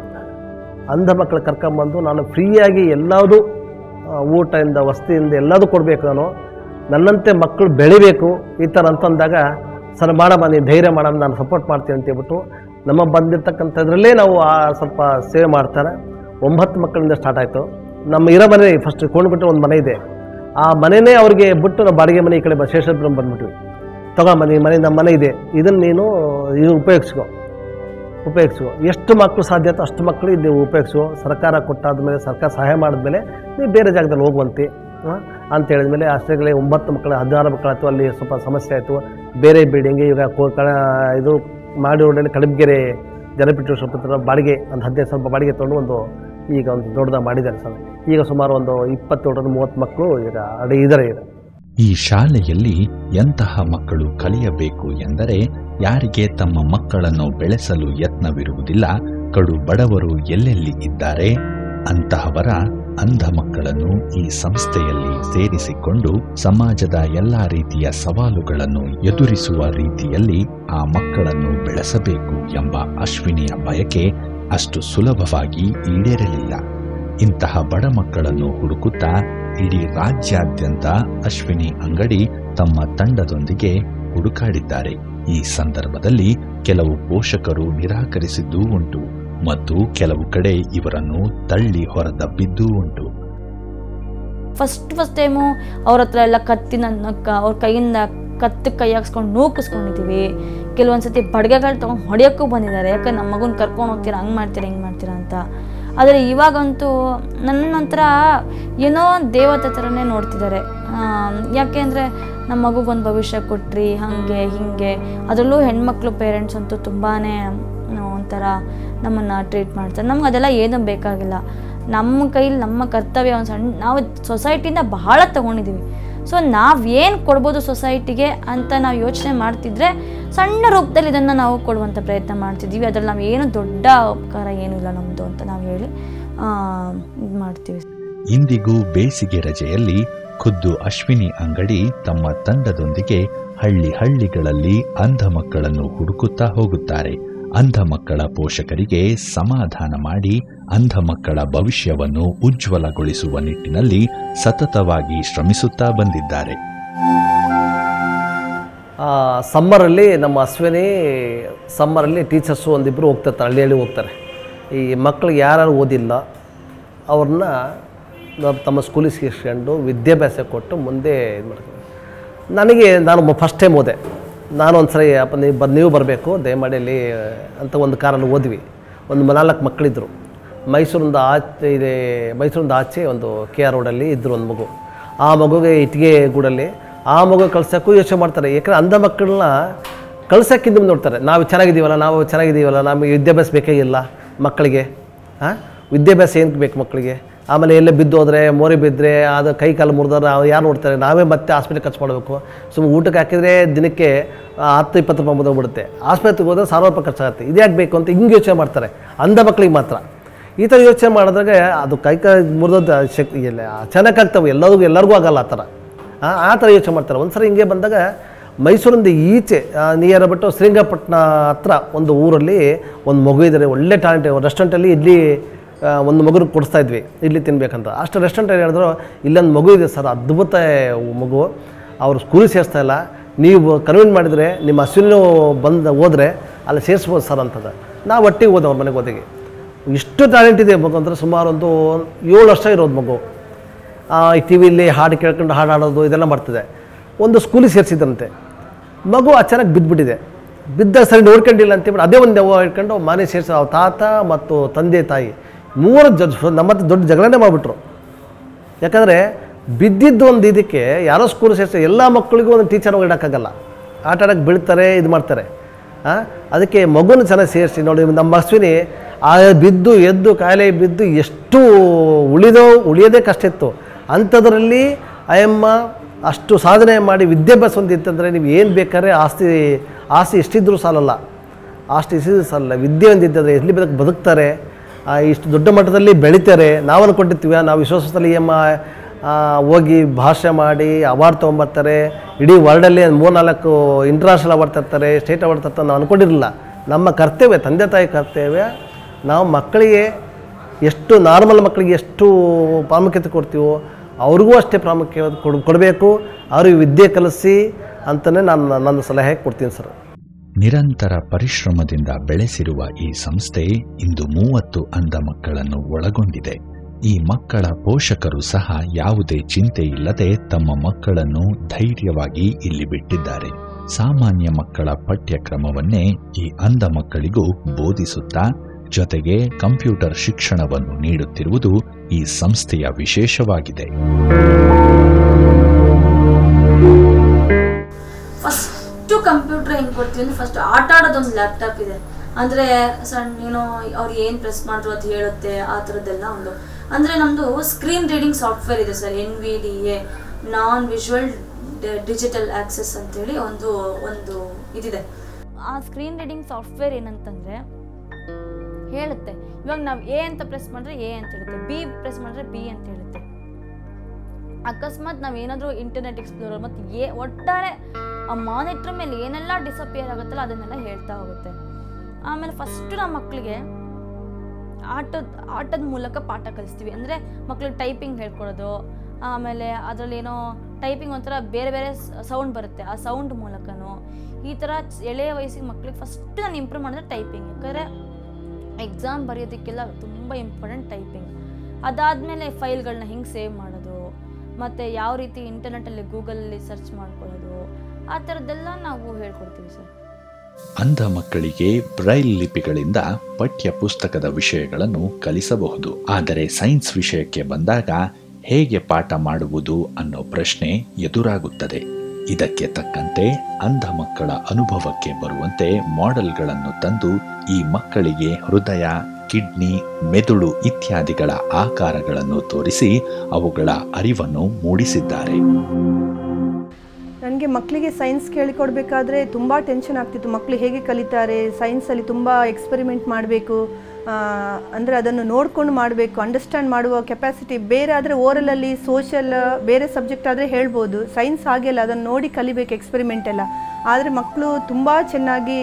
ಅಂಧ ಮಕ್ಕಳು ಕರ್ಕೊಂಬಂದು ನಾನು ಫ್ರೀಯಾಗಿ ಎಲ್ಲದೂ ಆ, ಊಟದಿಂದ ವಸತಿಯಿಂದ ಎಲ್ಲದೂ ಕೊಡಬೇಕು ನಾನು ನನ್ನಂತೆ ಮಕ್ಕಳು ಬೆಳಿಬೇಕು ಈ ಥರ ಅಂತಂದಾಗ ಸರ್ ಮಾಡಮ್ಮ ನೀನು ಧೈರ್ಯ ಮಾಡಮ್ಮ ನಾನು ಸಪೋರ್ಟ್ ಮಾಡ್ತೀನಿ ಅಂತ ಹೇಳ್ಬಿಟ್ಟು ನಮ್ಮ ಬಂದಿರ್ತಕ್ಕಂಥದ್ರಲ್ಲೇ ನಾವು ಆ ಸ್ವಲ್ಪ ಸೇವೆ ಮಾಡ್ತಾರೆ ಒಂಬತ್ತು ಮಕ್ಕಳಿಂದ ಸ್ಟಾರ್ಟ್ ಆಯಿತು ನಮ್ಮ ಇರೋ ಮನೆ ಫಸ್ಟ್ ಕೊಂಡ್ಬಿಟ್ಟು ಒಂದು ಮನೆ ಇದೆ ಆ ಮನೆನೇ ಅವ್ರಿಗೆ ಬಿಟ್ಟು ನಾವು ಬಾಡಿಗೆ ಮನೆ ಈ ಕಡೆ ಬ- ಶೇಷಾದ್ರಿ ಬಂದ್ಬಿಟ್ವಿ ತಗೊಂಬ ಈ ಮನೆ ನಮ್ಮ ಮನೆ ಇದೆ ಇದನ್ನು ನೀನು ಇದು ಉಪಯೋಗಿಸ್ಕೊ ಉಪಯೋಗಿಸುವ ಎಷ್ಟು ಮಕ್ಕಳು ಸಾಧ್ಯ ಆಯ್ತು ಅಷ್ಟು ಮಕ್ಕಳು ಇದು ಉಪಯೋಗಿಸುವ ಸರ್ಕಾರ ಕೊಟ್ಟಾದ್ಮೇಲೆ ಸರ್ಕಾರ ಸಹಾಯ ಮಾಡಿದ್ಮೇಲೆ ನೀವು ಬೇರೆ ಜಾಗದಲ್ಲಿ ಹೋಗುವಂತೆ ಆ, ಅಂತ ಹೇಳಿದ್ಮೇಲೆ ಅಷ್ಟೇ ಒಂಬತ್ತು ಮಕ್ಕಳು ಹದಿನಾರು ಮಕ್ಕಳಾಯ್ತು ಅಲ್ಲಿ ಸ್ವಲ್ಪ ಸಮಸ್ಯೆ ಆಯಿತು ಬೇರೆ ಬಿಲ್ಡಿಂಗ್ ಈಗ ಕೋ- ಕ ಇದು ಮಾಡಿ ರೋಡಲ್ಲಿ ಕಡಬ್ಗೆರೆ ಜನಪಿಟ್ಟು ಸ್ವಲ್ಪ ಬಾಡಿಗೆ ಒಂದು ಹದಿನೈದು ಸ್ವಲ್ಪ ಬಾಡಿಗೆ ತೊಗೊಂಡು ಒಂದು ಈಗ ಒಂದು ದೊಡ್ಡದಾಗಿ ಮಾಡಿದ್ದಾರೆ ಸರ್ ಈಗ ಸುಮಾರು ಒಂದು ಇಪ್ಪತ್ತೇಳರಿಂದ ಮೂವತ್ತು ಮಕ್ಕಳು ಈಗ ಅಡಿ ಇದ್ದಾರೆ ಈಗ ಈ ಶಾಲೆಯಲ್ಲಿ ಎಂತಹ ಮಕ್ಕಳು ಕಲಿಯಬೇಕು ಎಂದರೆ ಯಾರಿಗೆ ತಮ್ಮ ಮಕ್ಕಳನ್ನು ಬೆಳೆಸಲು ಯತ್ನವಿರುವುದಿಲ್ಲ ಕಡು ಬಡವರು ಎಲ್ಲೆಲ್ಲಿ ಇದ್ದಾರೆ ಅಂತಹವರ ಅಂಧ ಮಕ್ಕಳನ್ನು ಈ ಸಂಸ್ಥೆಯಲ್ಲಿ ಸೇರಿಸಿಕೊಂಡು ಸಮಾಜದ ಎಲ್ಲಾ ರೀತಿಯ ಸವಾಲುಗಳನ್ನು ಎದುರಿಸುವ ರೀತಿಯಲ್ಲಿ ಆ ಮಕ್ಕಳನ್ನು ಬೆಳೆಸಬೇಕು ಎಂಬ ಅಶ್ವಿನಿಯ ಬಯಕೆ ಅಷ್ಟು ಸುಲಭವಾಗಿ ಈಡೇರಲಿಲ್ಲ ಇಂತಹ ಬಡ ಮಕ್ಕಳನ್ನು ಹುಡುಕುತ್ತಾ ಇಡೀ ರಾಜ್ಯಾದ್ಯಂತ ಅಶ್ವಿನಿ ಅಂಗಡಿ ತಮ್ಮ ತಂಡದೊಂದಿಗೆ ಹುಡುಕಾಡಿದ್ದಾರೆ ಈ ಸಂದರ್ಭದಲ್ಲಿ ಕೆಲವು ಪೋಷಕರು ನಿರಾಕರಿಸಿದ್ದೂ ಉಂಟು ಮತ್ತು ಕೆಲವು ಕಡೆ ಇವರನ್ನು ತಳ್ಳಿ ಹೊರದಬ್ಬಿದ್ದೂ ಉಂಟು ಫಸ್ಟ್ ಫಸ್ಟ್ ಟೈಮು ಅವ್ರ ಹತ್ರ ಎಲ್ಲ ಕತ್ತಿನ ಕ- ಅವ್ರ ಕೈಯಿಂದ ಕತ್ತು ಕೈ ಹಾಕ್ಸ್ಕೊಂಡು ನೂಕಿಸ್ಕೊಂಡಿದ್ದೀವಿ ಕೆಲವೊಂದು ಸತಿ ಬಡ್ಗೆಗಳು ತೊಗೊಂಡು ಹೊಡೆಯೋಕ್ಕೂ ಬಂದಿದ್ದಾರೆ ಯಾಕಂದ್ರೆ ನಮ್ಮ ಮಗುನ ಕರ್ಕೊಂಡು ಹೋಗ್ತೀರಾ ಹಂಗೆ ಮಾಡ್ತೀರಾ ಹಿಂಗೆ ಮಾಡ್ತೀರಾ ಅಂತ ಆದರೆ ಇವಾಗಂತೂ ನನ್ನ ಒಂಥರ ಏನೋ ದೇವತೆ ಥರನೇ ನೋಡ್ತಿದ್ದಾರೆ ಯಾಕೆ ಅಂದರೆ ನಮ್ಮ ಮಗುಗೊಂದು ಭವಿಷ್ಯ ಕೊಟ್ರಿ ಹಾಗೆ ಹೀಗೆ ಅದರಲ್ಲೂ ಹೆಣ್ಮಕ್ಳು ಪೇರೆಂಟ್ಸ್ ಅಂತೂ ತುಂಬಾ ಒಂಥರ ನಮ್ಮನ್ನು ಟ್ರೀಟ್ ಮಾಡ್ತಾರೆ ನಮ್ಗೆ ಅದೆಲ್ಲ ಏನೂ ಬೇಕಾಗಿಲ್ಲ ನಮ್ಮ ಕೈಲಿ ನಮ್ಮ ಕರ್ತವ್ಯ ಒಂದು ಸಣ್ಣ ನಾವು ಸೊಸೈಟಿಯಿಂದ ಬಹಳ ತಗೊಂಡಿದ್ದೀವಿ ಸೊ ನಾವೇನು ಕೊಡ್ಬೋದು ಸೊಸೈಟಿಗೆ ಅಂತ ನಾವು ಯೋಚನೆ ಮಾಡ್ತಿದ್ರೆ ಸಣ್ಣ ರೂಪದಲ್ಲಿ ಇದನ್ನು ನಾವು ಕೊಡುವಂಥ ಪ್ರಯತ್ನ ಮಾಡ್ತಿದ್ದೀವಿ ಅದ್ರಲ್ಲಿ ನಾವು ಏನು ದೊಡ್ಡ ಉಪಕಾರ ಏನಿಲ್ಲ ನಮ್ಮದು ಅಂತ ನಾವು ಹೇಳಿ ಇದು ಮಾಡ್ತೀವಿ ಇಂದಿಗೂ ಬೇಸಿಗೆ ರಜೆಯಲ್ಲಿ ಖುದ್ದು ಅಶ್ವಿನಿ ಅಂಗಡಿ ತಮ್ಮ ತಂಡದೊಂದಿಗೆ ಹಳ್ಳಿ ಹಳ್ಳಿಗಳಲ್ಲಿ ಅಂಧ ಮಕ್ಕಳನ್ನು ಹುಡುಕುತ್ತಾ ಹೋಗುತ್ತಾರೆ ಅಂಧ ಮಕ್ಕಳ ಪೋಷಕರಿಗೆ ಸಮಾಧಾನ ಮಾಡಿ ಅಂಧ ಮಕ್ಕಳ ಭವಿಷ್ಯವನ್ನು ಉಜ್ವಲಗೊಳಿಸುವ ನಿಟ್ಟಿನಲ್ಲಿ ಸತತವಾಗಿ ಶ್ರಮಿಸುತ್ತಾ ಬಂದಿದ್ದಾರೆ ಸಮ್ಮರಲ್ಲಿ ನಮ್ಮ ಅಶ್ವಿನಿ ಸಮ್ಮರಲ್ಲಿ ಟೀಚರ್ಸು ಒಂದಿಬ್ಬರು ಹೋಗ್ತಿರ್ತಾರೆ ಹಳ್ಳಿ ಹಳ್ಳಿ ಹೋಗ್ತಾರೆ ಈ ಮಕ್ಳಿಗೆ ಯಾರು ಓದಿಲ್ಲ ಅವ್ರನ್ನ ನಾವು ತಮ್ಮ ಸ್ಕೂಲಿಗೆ ಸೇರಿಸ್ಕೊಂಡು ವಿದ್ಯಾಭ್ಯಾಸ ಕೊಟ್ಟು ಮುಂದೆ ಇದು ಮಾಡ್ತಾರೆ ನನಗೆ ನಾನು ಫಸ್ಟ್ ಟೈಮ್ ಹೋದೆ ನಾನು ಒಂದು ಸರಿ ಅಪ್ಪ ನೀವು ಬರ್ ನೀವು ಬರಬೇಕು ದಯಮಾಡಿ ಅಲ್ಲಿ ಅಂತ ಒಂದು ಕಾರಲ್ಲಿ ಹೋದ್ವಿ ಒಂದು ನಾಲ್ಕು ಮಕ್ಕಳಿದ್ದರು ಮೈಸೂರಿಂದ ಆಚೆ ಇದೆ ಮೈಸೂರಿಂದ ಆಚೆ ಒಂದು ಕೆ ಆರ್ ರೋಡಲ್ಲಿ ಇದ್ದರು ಒಂದು ಮಗು ಆ ಮಗುಗೆ ಇಟ್ಟಿಗೆ ಗೂಡಲ್ಲಿ ಆ ಮಗು ಕಳ್ಸೋಕ್ಕೂ ಯೋಚನೆ ಮಾಡ್ತಾರೆ ಯಾಕಂದರೆ ಅಂಧ ಮಕ್ಕಳನ್ನ ಕಳ್ಸೋಕ್ಕಿಂತ ಮುಂದೆ ನೋಡ್ತಾರೆ ನಾವು ಚೆನ್ನಾಗಿದ್ದೀವಲ್ಲ ನಾವು ಚೆನ್ನಾಗಿದ್ದೀವಲ್ಲ ನಮಗೆ ವಿದ್ಯಾಭ್ಯಾಸ ಬೇಕೇ ಇಲ್ಲ ಮಕ್ಕಳಿಗೆ ಹಾಂ ವಿದ್ಯಾಭ್ಯಾಸ ಏನಕ್ಕೆ ಬೇಕು ಮಕ್ಕಳಿಗೆ ಆಮೇಲೆ ಎಲ್ಲೇ ಬಿದ್ದು ಹೋದರೆ ಮೋರಿ ಬಿದ್ದರೆ ಅದು ಕೈ ಕಾಲು ಮುರಿದ್ರೆ ಯಾರು ನೋಡ್ತಾರೆ ನಾವೇ ಮತ್ತೆ ಹಾಸ್ಪಿಟ್ಲಿಗೆ ಖರ್ಚು ಮಾಡಬೇಕು ಸುಮ್ಮನೆ ಊಟಕ್ಕೆ ಹಾಕಿದರೆ ದಿನಕ್ಕೆ ಆ, ಹತ್ತು ಇಪ್ಪತ್ತು ರೂಪಾಯಿ ಮುಗಿದೋಗ್ಬಿಡುತ್ತೆ ಆಸ್ಪತ್ರೆಗೆ ಹೋದ್ರೆ ಸಾವಿರ ರೂಪಾಯಿ ಖರ್ಚಾಗುತ್ತೆ ಇದ್ಯಾಕೆ ಬೇಕು ಅಂತ ಹಿಂಗೆ ಯೋಚನೆ ಮಾಡ್ತಾರೆ ಅಂಧ ಮಕ್ಕಳಿಗೆ ಮಾತ್ರ ಈ ಥರ ಯೋಚನೆ ಮಾಡಿದಾಗ ಅದು ಕೈ ಕೈ ಮುರಿದದ್ದು ಶಕ್ತಿ ಇಲ್ಲ ಚೆನ್ನಾಗಿ ಆಗ್ತವೆ ಎಲ್ಲರಿಗೂ ಎಲ್ಲರಿಗೂ ಆಗಲ್ಲ ಆ ಥರ ಆ ಆ ಥರ ಯೋಚನೆ ಮಾಡ್ತಾರೆ ಒಂದು ಸರಿ ಹಿಂಗೆ ಬಂದಾಗ ಮೈಸೂರಿಂದ ಈಚೆ ನಿಯರ್ ಬಿಟ್ಟು ಶ್ರೀರಂಗಪಟ್ಟಣ ಹತ್ರ ಒಂದು ಊರಲ್ಲಿ ಒಂದು ಮಗು ಇದ್ದಾರೆ ಒಳ್ಳೆ ಟ್ಯಾಲೆಂಟ್ ರೆಸ್ಟೋರೆಂಟಲ್ಲಿ ಇಡ್ಲಿ ಆ, ಒಂದು ಮಗು ಕೊಡಿಸ್ತಾ ಇದ್ವಿ ಇಡ್ಲಿ ತಿನ್ಬೇಕಂತ ಅಷ್ಟು ರೆಸ್ಟೋರೆಂಟ್ ಹೇಳಿದ್ರು ಇಲ್ಲೊಂದು ಮಗು ಇದೆ ಸರ್ ಅದ್ಭುತ ಮಗು ಅವ್ರು ಸ್ಕೂಲಿಗೆ ಸೇರಿಸ್ತಾ ಇಲ್ಲ ನೀವು ಕನ್ವಿನ್ಸ್ ಮಾಡಿದರೆ ನಿಮ್ಮ ಹಸುವಿನೂ ಬಂದು ಹೋದರೆ ಅಲ್ಲಿ ಸೇರಿಸ್ಬೋದು ಸರ್ ಅಂತದ ನಾವು ಒಟ್ಟಿಗೆ ಹೋದೆ ಅವ್ರ ಮನೆಗೆ ಹೋದಿಗೆ ಇಷ್ಟು ಟ್ಯಾಲೆಂಟ್ ಇದೆ ಮಗು ಅಂದರೆ ಸುಮಾರು ಒಂದು ಏಳು ವರ್ಷ ಇರೋದು ಮಗು ಈ ಟಿ ವಿಲಿ ಹಾಡು ಕೇಳ್ಕೊಂಡು ಹಾಡು ಹಾಡೋದು ಇದೆಲ್ಲ ಮಾಡ್ತಿದೆ ಒಂದು ಸ್ಕೂಲಿಗೆ ಸೇರಿಸಿದ್ರಂತೆ ಮಗು ಅಚಾನಕ್ ಬಿದ್ದುಬಿಟ್ಟಿದೆ ಬಿದ್ದಾಗ ಸರಿ ನೋಡ್ಕೊಂಡಿಲ್ಲ ಅಂತೇಳಿ ಅದೇ ಒಂದು ದೆವ್ವ ಇಟ್ಕೊಂಡು ಮನೆ ಸೇರಿಸಿ ಅವ್ರ ತಾತ ಮತ್ತು ತಂದೆ ತಾಯಿ ಮೂವರು ಜ ನಮ್ಮ ಹತ್ರ ದೊಡ್ಡ ಜಗಳನೇ ಮಾಡಿಬಿಟ್ರು ಯಾಕಂದರೆ ಬಿದ್ದಿದ್ದು ಒಂದು ಇದಕ್ಕೆ ಯಾರೋ ಸ್ಕೂಲ್ ಸೇರಿಸಿ ಎಲ್ಲ ಮಕ್ಕಳಿಗೂ ಒಂದು ಟೀಚರ್ ಇಡೋಕ್ಕಾಗಲ್ಲ ಆಟ ಆಡೋಕ್ಕೆ ಬೀಳ್ತಾರೆ ಇದು ಮಾಡ್ತಾರೆ ಆ? ಅದಕ್ಕೆ ಮಗುನ ಚೆನ್ನಾಗಿ ಸೇರಿಸಿ ನೋಡಿ ನಮ್ಮ ಅಶ್ವಿನಿ ಆ ಬಿದ್ದು ಎದ್ದು ಕಾಯಿಲೆ ಬಿದ್ದು ಎಷ್ಟು ಉಳಿದೋ ಉಳಿಯೋದೇ ಕಷ್ಟ ಇತ್ತು ಅಂಥದ್ರಲ್ಲಿ ಅಯ್ಯಮ್ಮ ಅಷ್ಟು ಸಾಧನೆ ಮಾಡಿ ವಿದ್ಯಾಭ್ಯಾಸ ಹೊಂದಿತ್ತಂದರೆ ನೀವು ಏನು ಬೇಕಾದ್ರೆ ಆಸ್ತಿ ಆಸ್ತಿ ಎಷ್ಟಿದ್ರೂ ಸಾಲಲ್ಲ ಆಸ್ತಿ ಎಷ್ಟಿದ್ರೂ ಸಾಲಲ್ಲ ವಿದ್ಯೆ ಹೊಂದಿದ್ದರೆ ಎಲ್ಲಿ ಬದುಕ್ ಬದುಕ್ತಾರೆ ಆ, ಇಷ್ಟು ದೊಡ್ಡ ಮಟ್ಟದಲ್ಲಿ ಬೆಳಿತಾರೆ ನಾವು ಅಂದ್ಕೊಂಡಿರ್ತೀವಿ ನಾವು ವಿಶ್ವಾಸದಲ್ಲಿ ಅಮ್ಮ ಆ, ಹೋಗಿ ಭಾಷೆ ಮಾಡಿ ಅವಾರ್ಡ್ ತೊಗೊಂಬರ್ತಾರೆ ಇಡೀ ವರ್ಲ್ಡಲ್ಲಿ ಮೂರ್ನಾಲ್ಕು ಇಂಟರ್ನ್ಯಾಷನಲ್ ಅವಾರ್ಡ್ ತರ್ತಾರೆ ಸ್ಟೇಟ್ ಅವಾರ್ಡ್ ತರ್ತಾರೆ ನಾವು ಅಂದ್ಕೊಂಡಿರಲಿಲ್ಲ ನಮ್ಮ ಕರ್ತವ್ಯ ತಂದೆ ತಾಯಿ ಕರ್ತವ್ಯ ನಾವು ಮಕ್ಕಳಿಗೆ ಎಷ್ಟು ನಾರ್ಮಲ್ ಮಕ್ಕಳಿಗೆ ಎಷ್ಟು ಪ್ರಾಮುಖ್ಯತೆ ಕೊಡ್ತೀವೋ ಅವ್ರಿಗೂ ಅಷ್ಟೇ ಪ್ರಾಮುಖ್ಯತೆ ಕೊಡ್ ಕೊಡಬೇಕು ಅವ್ರಿಗೆ ವಿದ್ಯೆ ಕಲಿಸಿ ಅಂತಲೇ ನಾನು ನನ್ನ ಸಲಹೆ ಕೊಡ್ತೀನಿ ಸರ್ ನಿರಂತರ ಪರಿಶ್ರಮದಿಂದ ಬೆಳೆಸಿರುವ ಈ ಸಂಸ್ಥೆ ಇಂದು ಮೂವತ್ತು ಅಂಧ ಮಕ್ಕಳನ್ನು ಒಳಗೊಂಡಿದೆ ಈ ಮಕ್ಕಳ ಪೋಷಕರು ಸಹ ಯಾವುದೇ ಚಿಂತೆ ಇಲ್ಲದೆ ತಮ್ಮ ಮಕ್ಕಳನ್ನು ಧೈರ್ಯವಾಗಿ ಇಲ್ಲಿ ಬಿಟ್ಟಿದ್ದಾರೆ ಸಾಮಾನ್ಯ ಮಕ್ಕಳ ಪಠ್ಯಕ್ರಮವನ್ನೇ ಈ ಅಂಧ ಮಕ್ಕಳಿಗೂ ಬೋಧಿಸುತ್ತಾ ಜೊತೆಗೆ ಕಂಪ್ಯೂಟರ್ ಶಿಕ್ಷಣವನ್ನು ನೀಡುತ್ತಿರುವುದು ಈ ಸಂಸ್ಥೆಯ ವಿಶೇಷವಾಗಿದೆ ಫಸ್ಟು ಕಂಪ್ಯೂಟರ್ ಹೆಂಗೆ ಕೊಡ್ತೀವಿ ಅಂದ್ರೆ ಫಸ್ಟ್ ಆಟ ಆಡೋದೊಂದು ಲ್ಯಾಪ್ಟಾಪ್ ಇದೆ ಅಂದರೆ ಸಣ್ಣ ಏನೋ ಅವ್ರು ಏನು ಪ್ರೆಸ್ ಮಾಡಿದ್ರು ಅದು ಹೇಳುತ್ತೆ ಆ ಥರದ್ದೆಲ್ಲ ಒಂದು ಅಂದರೆ ನಮ್ಮದು ಸ್ಕ್ರೀನ್ ರೀಡಿಂಗ್ ಸಾಫ್ಟ್ವೇರ್ ಇದೆ sir N V D A non visual digital access ಅಂತೇಳಿ ಒಂದು ಒಂದು ಇದಿದೆ ಆ ಸ್ಕ್ರೀನ್ ರೀಡಿಂಗ್ ಸಾಫ್ಟ್ವೇರ್ ಏನಂತಂದರೆ ಹೇಳುತ್ತೆ ಇವಾಗ ನಾವು ಎ ಅಂತ ಪ್ರೆಸ್ ಮಾಡಿದ್ರೆ ಎ ಅಂತ ಹೇಳುತ್ತೆ ಬಿ ಪ್ರೆಸ್ ಮಾಡಿದ್ರೆ ಬಿ ಅಂತ ಹೇಳುತ್ತೆ ಅಕಸ್ಮಾತ್ ನಾವು ಏನಾದರೂ ಇಂಟರ್ನೆಟ್ ಎಕ್ಸ್ಪ್ಲೋರರ್ ಮತ್ತು ಏ ಒಟ್ಟಾರೆ ಆ ಮಾನಿಟ್ರ್ ಮೇಲೆ ಏನೆಲ್ಲ ಡಿಸಪಿಯರ್ ಆಗುತ್ತಲ್ಲ ಅದನ್ನೆಲ್ಲ ಹೇಳ್ತಾ ಹೋಗುತ್ತೆ ಆಮೇಲೆ ಫಸ್ಟು ನಮ್ಮ ಮಕ್ಕಳಿಗೆ ಆಟದ ಆಟದ ಮೂಲಕ ಪಾಠ ಕಲಿಸ್ತೀವಿ ಅಂದರೆ ಮಕ್ಳಿಗೆ ಟೈಪಿಂಗ್ ಹೇಳ್ಕೊಡೋದು ಆಮೇಲೆ ಅದರಲ್ಲಿ ಏನೋ ಟೈಪಿಂಗ್ ಒಂಥರ ಬೇರೆ ಬೇರೆ ಸೌಂಡ್ ಬರುತ್ತೆ ಆ ಸೌಂಡ್ ಮೂಲಕನೂ ಈ ಥರ ಚ್- ಎಳೆಯ ವಯಸ್ಸಿಗೆ ಮಕ್ಳಿಗೆ ಫಸ್ಟ್ ನಾನು ಇಂಪ್ರೂವ್ ಮಾಡಿದ್ರೆ ಟೈಪಿಂಗ್ ಯಾಕಂದರೆ ಎಕ್ಸಾಮ್ ಬರೆಯೋದಕ್ಕೆಲ್ಲ ತುಂಬ ಇಂಪಾರ್ಟೆಂಟ್ ಟೈಪಿಂಗ್ ಅದಾದಮೇಲೆ ಫೈಲ್ಗಳನ್ನ ಹೆಂಗೆ ಸೇವ್ ಮಾಡೋದು ಮತ್ತು ಯಾವ ರೀತಿ ಇಂಟರ್ನೆಟ್ಟಲ್ಲಿ ಗೂಗಲಲ್ಲಿ ಸರ್ಚ್ ಮಾಡ್ಕೊಳ್ಳೋದು ಆ ಥರದ್ದೆಲ್ಲ ನಾವು ಹೇಳ್ಕೊಡ್ತೀವಿ ಸರ್ ಅಂಧ ಮಕ್ಕಳಿಗೆ ಬ್ರೈಲ್ ಲಿಪಿಗಳಿಂದ ಪಠ್ಯ ಪುಸ್ತಕದ ವಿಷಯಗಳನ್ನು ಕಲಿಸಬಹುದು ಆದರೆ ಸೈನ್ಸ್ ವಿಷಯಕ್ಕೆ ಬಂದಾಗ ಹೇಗೆ ಪಾಠ ಮಾಡುವುದು ಅನ್ನೋ ಪ್ರಶ್ನೆ ಎದುರಾಗುತ್ತದೆ ಇದಕ್ಕೆ ತಕ್ಕಂತೆ ಅಂಧ ಮಕ್ಕಳ ಅನುಭವಕ್ಕೆ ಬರುವಂತೆ ಮಾಡೆಲ್ಗಳನ್ನು ತಂದು ಈ ಮಕ್ಕಳಿಗೆ ಹೃದಯ ಕಿಡ್ನಿ ಮೆದುಳು ಇತ್ಯಾದಿಗಳ ಆಕಾರಗಳನ್ನು ತೋರಿಸಿ ಅವುಗಳ ಅರಿವನ್ನು ಮೂಡಿಸಿದ್ದಾರೆ ನನಗೆ ಮಕ್ಕಳಿಗೆ ಸೈನ್ಸ್ ಕೇಳಿಕೊಡ್ಬೇಕಾದ್ರೆ ತುಂಬ ಟೆನ್ಷನ್ ಆಗ್ತಿತ್ತು ಮಕ್ಕಳು ಹೇಗೆ ಕಲಿತಾರೆ ಸೈನ್ಸಲ್ಲಿ ತುಂಬ ಎಕ್ಸ್ಪೆರಿಮೆಂಟ್ ಮಾಡಬೇಕು ಅಂದರೆ ಅದನ್ನು ನೋಡ್ಕೊಂಡು ಮಾಡಬೇಕು ಅಂಡರ್ಸ್ಟ್ಯಾಂಡ್ ಮಾಡುವ ಕೆಪಾಸಿಟಿ ಬೇರೆ ಆದರೆ ಓರಲಲ್ಲಿ ಸೋಷಲ್ ಬೇರೆ ಸಬ್ಜೆಕ್ಟ್ ಆದರೆ ಹೇಳ್ಬೋದು ಸೈನ್ಸ್ ಹಾಗೆಲ್ಲ ಅದನ್ನು ನೋಡಿ ಕಲಿಬೇಕು ಎಕ್ಸ್ಪೆರಿಮೆಂಟ್ ಎಲ್ಲ ಆದರೆ ಮಕ್ಕಳು ತುಂಬ ಚೆನ್ನಾಗಿ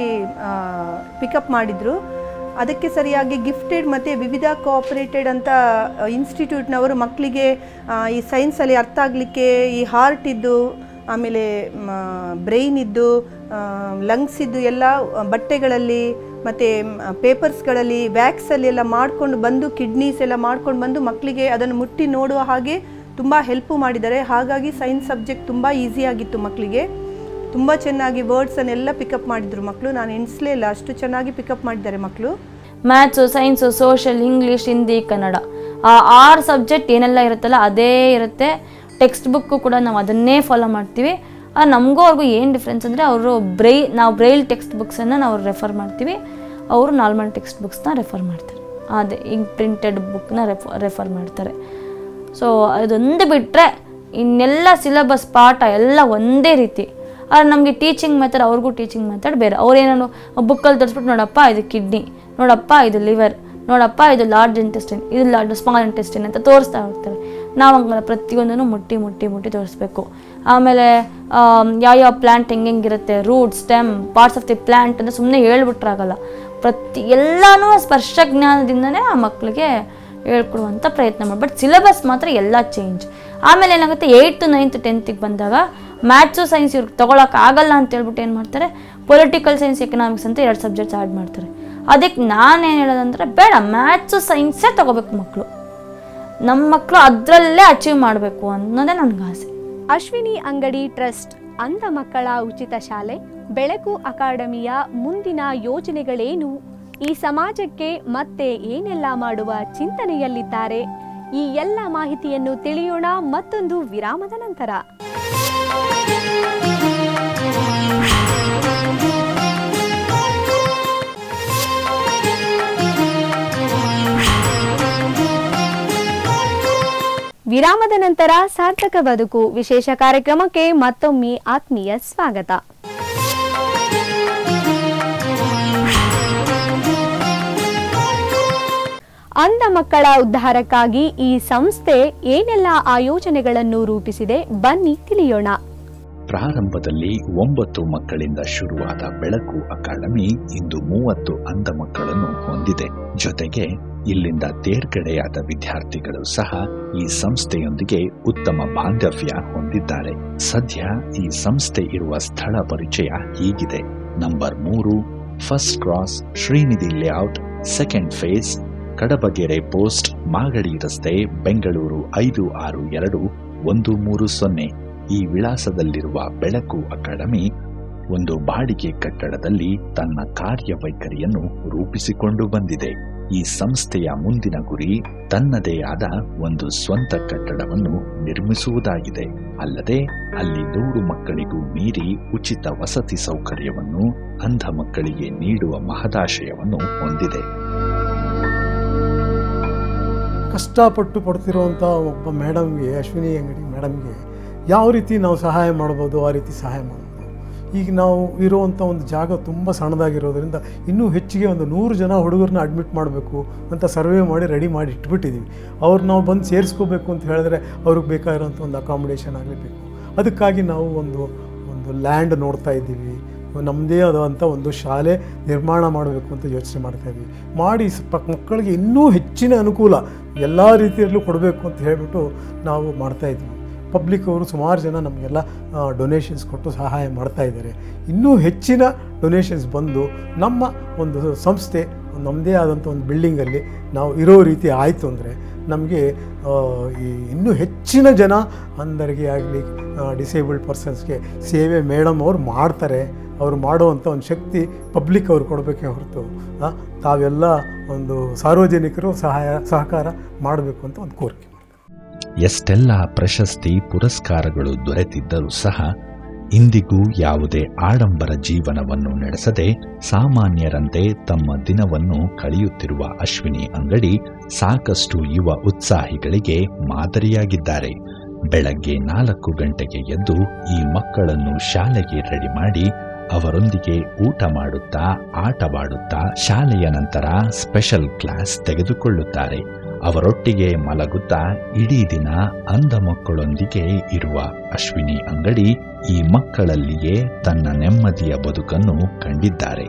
ಪಿಕಪ್ ಮಾಡಿದರು ಅದಕ್ಕೆ ಸರಿಯಾಗಿ ಗಿಫ್ಟೆಡ್ ಮತ್ತು ವಿವಿಧ ಕೋಆಪರೇಟೆಡ್ ಅಂತ ಇನ್ಸ್ಟಿಟ್ಯೂಟ್ನವರು ಮಕ್ಕಳಿಗೆ ಆ, ಈ ಸೈನ್ಸಲ್ಲಿ ಅರ್ಥ ಆಗಲಿಕ್ಕೆ ಈ ಹಾರ್ಟ್ ಇದ್ದು ಆಮೇಲೆ ಬ್ರೈನ್ ಇದ್ದು ಲಂಗ್ಸ್ ಇದ್ದು ಎಲ್ಲ ಬಟ್ಟೆಗಳಲ್ಲಿ ಮತ್ತು ಪೇಪರ್ಸ್ಗಳಲ್ಲಿ ವ್ಯಾಕ್ಸಲ್ಲಿ ಎಲ್ಲ ಮಾಡ್ಕೊಂಡು ಬಂದು ಕಿಡ್ನೀಸ್ ಎಲ್ಲ ಮಾಡ್ಕೊಂಡು ಬಂದು ಮಕ್ಕಳಿಗೆ ಅದನ್ನು ಮುಟ್ಟಿ ನೋಡುವ ಹಾಗೆ ತುಂಬ ಹೆಲ್ಪು ಮಾಡಿದ್ದಾರೆ ಹಾಗಾಗಿ ಸೈನ್ಸ್ ಸಬ್ಜೆಕ್ಟ್ ತುಂಬ ಈಸಿ ಆಗಿತ್ತು ಮಕ್ಕಳಿಗೆ ತುಂಬ ಚೆನ್ನಾಗಿ ವರ್ಡ್ಸನ್ನೆಲ್ಲ ಪಿಕಪ್ ಮಾಡಿದರು ಮಕ್ಕಳು ನಾನು ಎಣಿಸ್ಲೇ ಇಲ್ಲ ಅಷ್ಟು ಚೆನ್ನಾಗಿ ಪಿಕಪ್ ಮಾಡಿದ್ದಾರೆ ಮಕ್ಕಳು maths science social English Hindi Kannada ಆ ಆರು ಸಬ್ಜೆಕ್ಟ್ ಏನೆಲ್ಲ ಇರುತ್ತಲ್ಲ ಅದೇ ಇರುತ್ತೆ ಟೆಕ್ಸ್ಟ್ ಬುಕ್ಕು ಕೂಡ ನಾವು ಅದನ್ನೇ ಫಾಲೋ ಮಾಡ್ತೀವಿ ಆ ನಮಗೂ ಅವ್ರಿಗೂ ಏನು ಡಿಫ್ರೆನ್ಸ್ ಅಂದರೆ ಅವರು ಬ್ರೈ ನಾವು ಬ್ರೈಲ್ ಟೆಕ್ಸ್ಟ್ ಬುಕ್ಸನ್ನು ನಾವು ರೆಫರ್ ಮಾಡ್ತೀವಿ ಅವರು ನಾರ್ಮಲ್ ಟೆಕ್ಸ್ಟ್ ಬುಕ್ಸ್ನ ರೆಫರ್ ಮಾಡ್ತಾರೆ ಅದೇ ಹಿಂಗೆ ಪ್ರಿಂಟೆಡ್ ಬುಕ್ನ ರೆಫ ರೆಫರ್ ಮಾಡ್ತಾರೆ ಸೊ ಅದೊಂದು ಬಿಟ್ಟರೆ ಇನ್ನೆಲ್ಲ ಸಿಲೆಬಸ್ ಪಾಠ ಎಲ್ಲ ಒಂದೇ ರೀತಿ ಆದರೆ ನಮಗೆ ಟೀಚಿಂಗ್ ಮೆಥಡ್ ಅವ್ರಿಗೂ ಟೀಚಿಂಗ್ ಮೆಥಡ್ ಬೇರೆ ಅವ್ರೇನೋ ಬುಕ್ಕಲ್ಲಿ ತೋರಿಸ್ಬಿಟ್ಟು ನೋಡಪ್ಪ ಇದು ಕಿಡ್ನಿ ನೋಡಪ್ಪ ಇದು ಲಿವರ್ ನೋಡಪ್ಪ ಇದು ಲಾರ್ಜ್ ಇಂಟೆಸ್ಟಿನ್ ಇದು ಲಾರ್ಜ್ ಸ್ಮಾಲ್ ಇಂಟೆಸ್ಟಿನ್ ಅಂತ ತೋರಿಸ್ತಾ ಹೋಗ್ತಾರೆ ನಾವು ಹಂಗಲ್ಲ ಪ್ರತಿಯೊಂದನ್ನು ಮುಟ್ಟಿ ಮುಟ್ಟಿ ಮುಟ್ಟಿ ತೋರಿಸ್ಬೇಕು ಆಮೇಲೆ ಯಾವ ಯಾವ ಪ್ಲ್ಯಾಂಟ್ ಹೆಂಗೆ ಹೆಂಗಿರುತ್ತೆ root stem parts of the plant ಅಂತ ಸುಮ್ಮನೆ ಹೇಳ್ಬಿಟ್ರಾಗಲ್ಲ ಪ್ರತಿ ಎಲ್ಲನೂ ಸ್ಪರ್ಶ ಜ್ಞಾನದಿಂದನೇ ಆ ಮಕ್ಕಳಿಗೆ ಹೇಳ್ಕೊಡುವಂಥ ಪ್ರಯತ್ನ ಮಾಡಿ ಬಟ್ ಸಿಲೆಬಸ್ ಮಾತ್ರ ಎಲ್ಲ ಚೇಂಜ್ ಆಮೇಲೆ ಏನಾಗುತ್ತೆ ಏಯ್ತು ನೈನ್ತ್ ಟೆಂತಿಗೆ ಬಂದಾಗ ಮ್ಯಾಥ್ಸು ಸೈನ್ಸ್ ಇವ್ರಿಗೆ ತೊಗೊಳಕ್ಕೆ ಆಗಲ್ಲ ಅಂತ ಹೇಳ್ಬಿಟ್ಟು ಏನು ಮಾಡ್ತಾರೆ ಪೊಲಿಟಿಕಲ್ ಸೈನ್ಸ್ ಎಕನಾಮಿಕ್ಸ್ ಅಂತ ಎರಡು ಸಬ್ಜೆಕ್ಟ್ಸ್ ಆ್ಯಡ್ ಮಾಡ್ತಾರೆ ಅದಕ್ಕೆ ನಾನೇನು ಹೇಳೋದಂದ್ರೆ ಬೇಡ ಮ್ಯಾಥ್ಸು ಸೈನ್ಸೇ ತೊಗೋಬೇಕು ಮಕ್ಕಳು ನಮ್ಮ ಮಕ್ಕಳು ಅದರಲ್ಲೇ ಅಚೀವ್ ಮಾಡಬೇಕು ಅನ್ನೋದೇ ನನಗೆ ಆಸೆ ಅಶ್ವಿನಿ ಅಂಗಡಿ ಟ್ರಸ್ಟ್ ಅಂಧ ಮಕ್ಕಳ ಉಚಿತ ಶಾಲೆ ಬೆಳಕು ಅಕಾಡೆಮಿಯ ಮುಂದಿನ ಯೋಜನೆಗಳೇನು ಈ ಸಮಾಜಕ್ಕೆ ಮತ್ತೆ ಏನೆಲ್ಲ ಮಾಡುವ ಚಿಂತನೆಯಲ್ಲಿದ್ದಾರೆ ಈ ಎಲ್ಲ ಮಾಹಿತಿಯನ್ನು ತಿಳಿಯೋಣ ಮತ್ತೊಂದು ವಿರಾಮದ ನಂತರ ವಿರಾಮದ ನಂತರ ಸಾರ್ಥಕ ಬದುಕು ವಿಶೇಷ ಕಾರ್ಯಕ್ರಮಕ್ಕೆ ಮತ್ತೊಮ್ಮೆ ಆತ್ಮೀಯ ಸ್ವಾಗತ ಅಂಧ ಮಕ್ಕಳ ಉದ್ಧಾರಕ್ಕಾಗಿ ಈ ಸಂಸ್ಥೆ ಏನೆಲ್ಲ ಆಯೋಜನೆಗಳನ್ನು ರೂಪಿಸಿದೆ ಬನ್ನಿ ತಿಳಿಯೋಣ ಪ್ರಾರಂಭದಲ್ಲಿ ಒಂಬತ್ತು ಮಕ್ಕಳಿಂದ ಶುರುವಾದ ಬೆಳಕು ಅಕಾಡೆಮಿ ಇಂದು ಮೂವತ್ತು ಅಂಧ ಮಕ್ಕಳನ್ನು ಹೊಂದಿದೆ ಜೊತೆಗೆ ಇಲ್ಲಿಂದ ತೇರ್ಗಡೆಯಾದ ವಿದ್ಯಾರ್ಥಿಗಳು ಸಹ ಈ ಸಂಸ್ಥೆಯೊಂದಿಗೆ ಉತ್ತಮ ಬಾಂಧವ್ಯ ಹೊಂದಿದ್ದಾರೆ ಸದ್ಯ ಈ ಸಂಸ್ಥೆ ಇರುವ ಸ್ಥಳ ಪರಿಚಯ ಹೀಗಿದೆ ನಂಬರ್ ಮೂರು first cross Srinidhi layout second phase Kadabagere post Magadi ರಸ್ತೆ ಬೆಂಗಳೂರು ಐದು ಆರು ಎರಡು ಒಂದು ಮೂರು ಸೊನ್ನೆ ಈ ವಿಳಾಸದಲ್ಲಿರುವ ಬೆಳಕು ಅಕಾಡೆಮಿ ಒಂದು ಬಾಡಿಗೆ ಕಟ್ಟಡದಲ್ಲಿ ತನ್ನ ಕಾರ್ಯವೈಖರಿಯನ್ನು ರೂಪಿಸಿಕೊಂಡು ಬಂದಿದೆ ಈ ಸಂಸ್ಥೆಯ ಮುಂದಿನ ಗುರಿ ತನ್ನದೇ ಆದ ಒಂದು ಸ್ವಂತ ಕಟ್ಟಡವನ್ನು ನಿರ್ಮಿಸುವುದಾಗಿದೆ ಅಲ್ಲದೆ ಅಲ್ಲಿ ನೂರು ಮಕ್ಕಳಿಗೂ ಮೀರಿ ಉಚಿತ ವಸತಿ ಸೌಕರ್ಯವನ್ನು ಅಂಧ ಮಕ್ಕಳಿಗೆ ನೀಡುವ ಮಹದಾಶಯವನ್ನು ಹೊಂದಿದೆ ಕಷ್ಟಪಟ್ಟು ಪಡ್ತಿರೋವಂಥ ಒಬ್ಬ ಮೇಡಮ್ಗೆ ಅಶ್ವಿನಿ ಅಂಗಡಿ ಮೇಡಮ್ಗೆ ಯಾವ ರೀತಿ ನಾವು ಸಹಾಯ ಮಾಡ್ಬೋದು ಆ ರೀತಿ ಸಹಾಯ ಮಾಡ್ಬೋದು ಈಗ ನಾವು ಇರುವಂಥ ಒಂದು ಜಾಗ ತುಂಬ ಸಣ್ಣದಾಗಿರೋದ್ರಿಂದ ಇನ್ನೂ ಹೆಚ್ಚಿಗೆ ಒಂದು ನೂರು ಜನ ಹುಡುಗರನ್ನ ಅಡ್ಮಿಟ್ ಮಾಡಬೇಕು ಅಂತ ಸರ್ವೆ ಮಾಡಿ ರೆಡಿ ಮಾಡಿ ಇಟ್ಬಿಟ್ಟಿದ್ದೀವಿ ಅವ್ರು ನಾವು ಬಂದು ಸೇರಿಸ್ಕೋಬೇಕು ಅಂತ ಹೇಳಿದ್ರೆ ಅವ್ರಿಗೆ ಬೇಕಾಗಿರೋಂಥ ಒಂದು ಅಕಾಮಿಡೇಷನ್ ಆಗಲೇಬೇಕು ಅದಕ್ಕಾಗಿ ನಾವು ಒಂದು ಒಂದು ಲ್ಯಾಂಡ್ ನೋಡ್ತಾ ಇದ್ದೀವಿ ನಮ್ಮದೇ ಆದಂಥ ಒಂದು ಶಾಲೆ ನಿರ್ಮಾಣ ಮಾಡಬೇಕು ಅಂತ ಯೋಚನೆ ಮಾಡ್ತಾ ಇದ್ವಿ ಮಾಡಿ ಸ್ವಲ್ಪ ಮಕ್ಕಳಿಗೆ ಇನ್ನೂ ಹೆಚ್ಚಿನ ಅನುಕೂಲ ಎಲ್ಲ ರೀತಿಯಲ್ಲೂ ಕೊಡಬೇಕು ಅಂತ ಹೇಳಿಬಿಟ್ಟು ನಾವು ಮಾಡ್ತಾ ಇದ್ವಿ ಪಬ್ಲಿಕ್ ಅವರು ಸುಮಾರು ಜನ ನಮಗೆಲ್ಲ ಡೊನೇಷನ್ಸ್ ಕೊಟ್ಟು ಸಹಾಯ ಮಾಡ್ತಾ ಇದ್ದಾರೆ ಇನ್ನೂ ಹೆಚ್ಚಿನ ಡೊನೇಷನ್ಸ್ ಬಂದು ನಮ್ಮ ಒಂದು ಸಂಸ್ಥೆ ನಮ್ಮದೇ ಆದಂಥ ಒಂದು ಬಿಲ್ಡಿಂಗಲ್ಲಿ ನಾವು ಇರೋ ರೀತಿ ಆಯಿತು ಅಂದರೆ ನಮಗೆ ಈ ಇನ್ನೂ ಹೆಚ್ಚಿನ ಜನ ಅಂಧರಿಗೆ ಆಗಲಿ ಡಿಸೇಬಲ್ಡ್ ಪರ್ಸನ್ಸ್ಗೆ ಸೇವೆ ಮೇಡಮ್ ಅವ್ರು ಮಾಡ್ತಾರೆ ಅವರು ಮಾಡುವಂಥ ಒಂದು ಶಕ್ತಿ ಪಬ್ಲಿಕ್ ಅವ್ರು ಕೊಡಬೇಕೇ ಹೊರತು ಆ, ತಾವೆಲ್ಲ ಒಂದು ಸಾರ್ವಜನಿಕರು ಸಹಾಯ ಸಹಕಾರ ಮಾಡಬೇಕು ಅಂತ ಒಂದು ಕೋರಿಕೆ ಎಷ್ಟೆಲ್ಲ ಪ್ರಶಸ್ತಿ ಪುರಸ್ಕಾರಗಳು ದೊರೆತಿದ್ದರೂ ಸಹ ಇಂದಿಗೂ ಯಾವುದೇ ಆಡಂಬರ ಜೀವನವನ್ನು ನಡೆಸದೆ ಸಾಮಾನ್ಯರಂತೆ ತಮ್ಮ ದಿನವನ್ನು ಕಳೆಯುತ್ತಿರುವ ಅಶ್ವಿನಿ ಅಂಗಡಿ ಸಾಕಷ್ಟು ಯುವ ಉತ್ಸಾಹಿಗಳಿಗೆ ಮಾದರಿಯಾಗಿದ್ದಾರೆ ಬೆಳಗ್ಗೆ ನಾಲ್ಕು ಗಂಟೆಗೆ ಎದ್ದು ಈ ಮಕ್ಕಳನ್ನು ಶಾಲೆಗೆ ರೆಡಿ ಮಾಡಿ ಅವರೊಂದಿಗೆ ಊಟ ಮಾಡುತ್ತಾ ಆಟವಾಡುತ್ತಾ ಶಾಲೆಯ ನಂತರ ಸ್ಪೆಷಲ್ ಕ್ಲಾಸ್ ತೆಗೆದುಕೊಳ್ಳುತ್ತಾರೆ ಅವರೊಟ್ಟಿಗೆ ಮಲಗುತ್ತಾ ಇಡೀ ದಿನ ಅಂಧ ಮಕ್ಕಳೊಂದಿಗೆ ಇರುವ ಅಶ್ವಿನಿ ಅಂಗಡಿ ಈ ಮಕ್ಕಳಲ್ಲಿಯೇ ತನ್ನ ನೆಮ್ಮದಿಯ ಬದುಕನ್ನು ಕಂಡಿದ್ದಾರೆ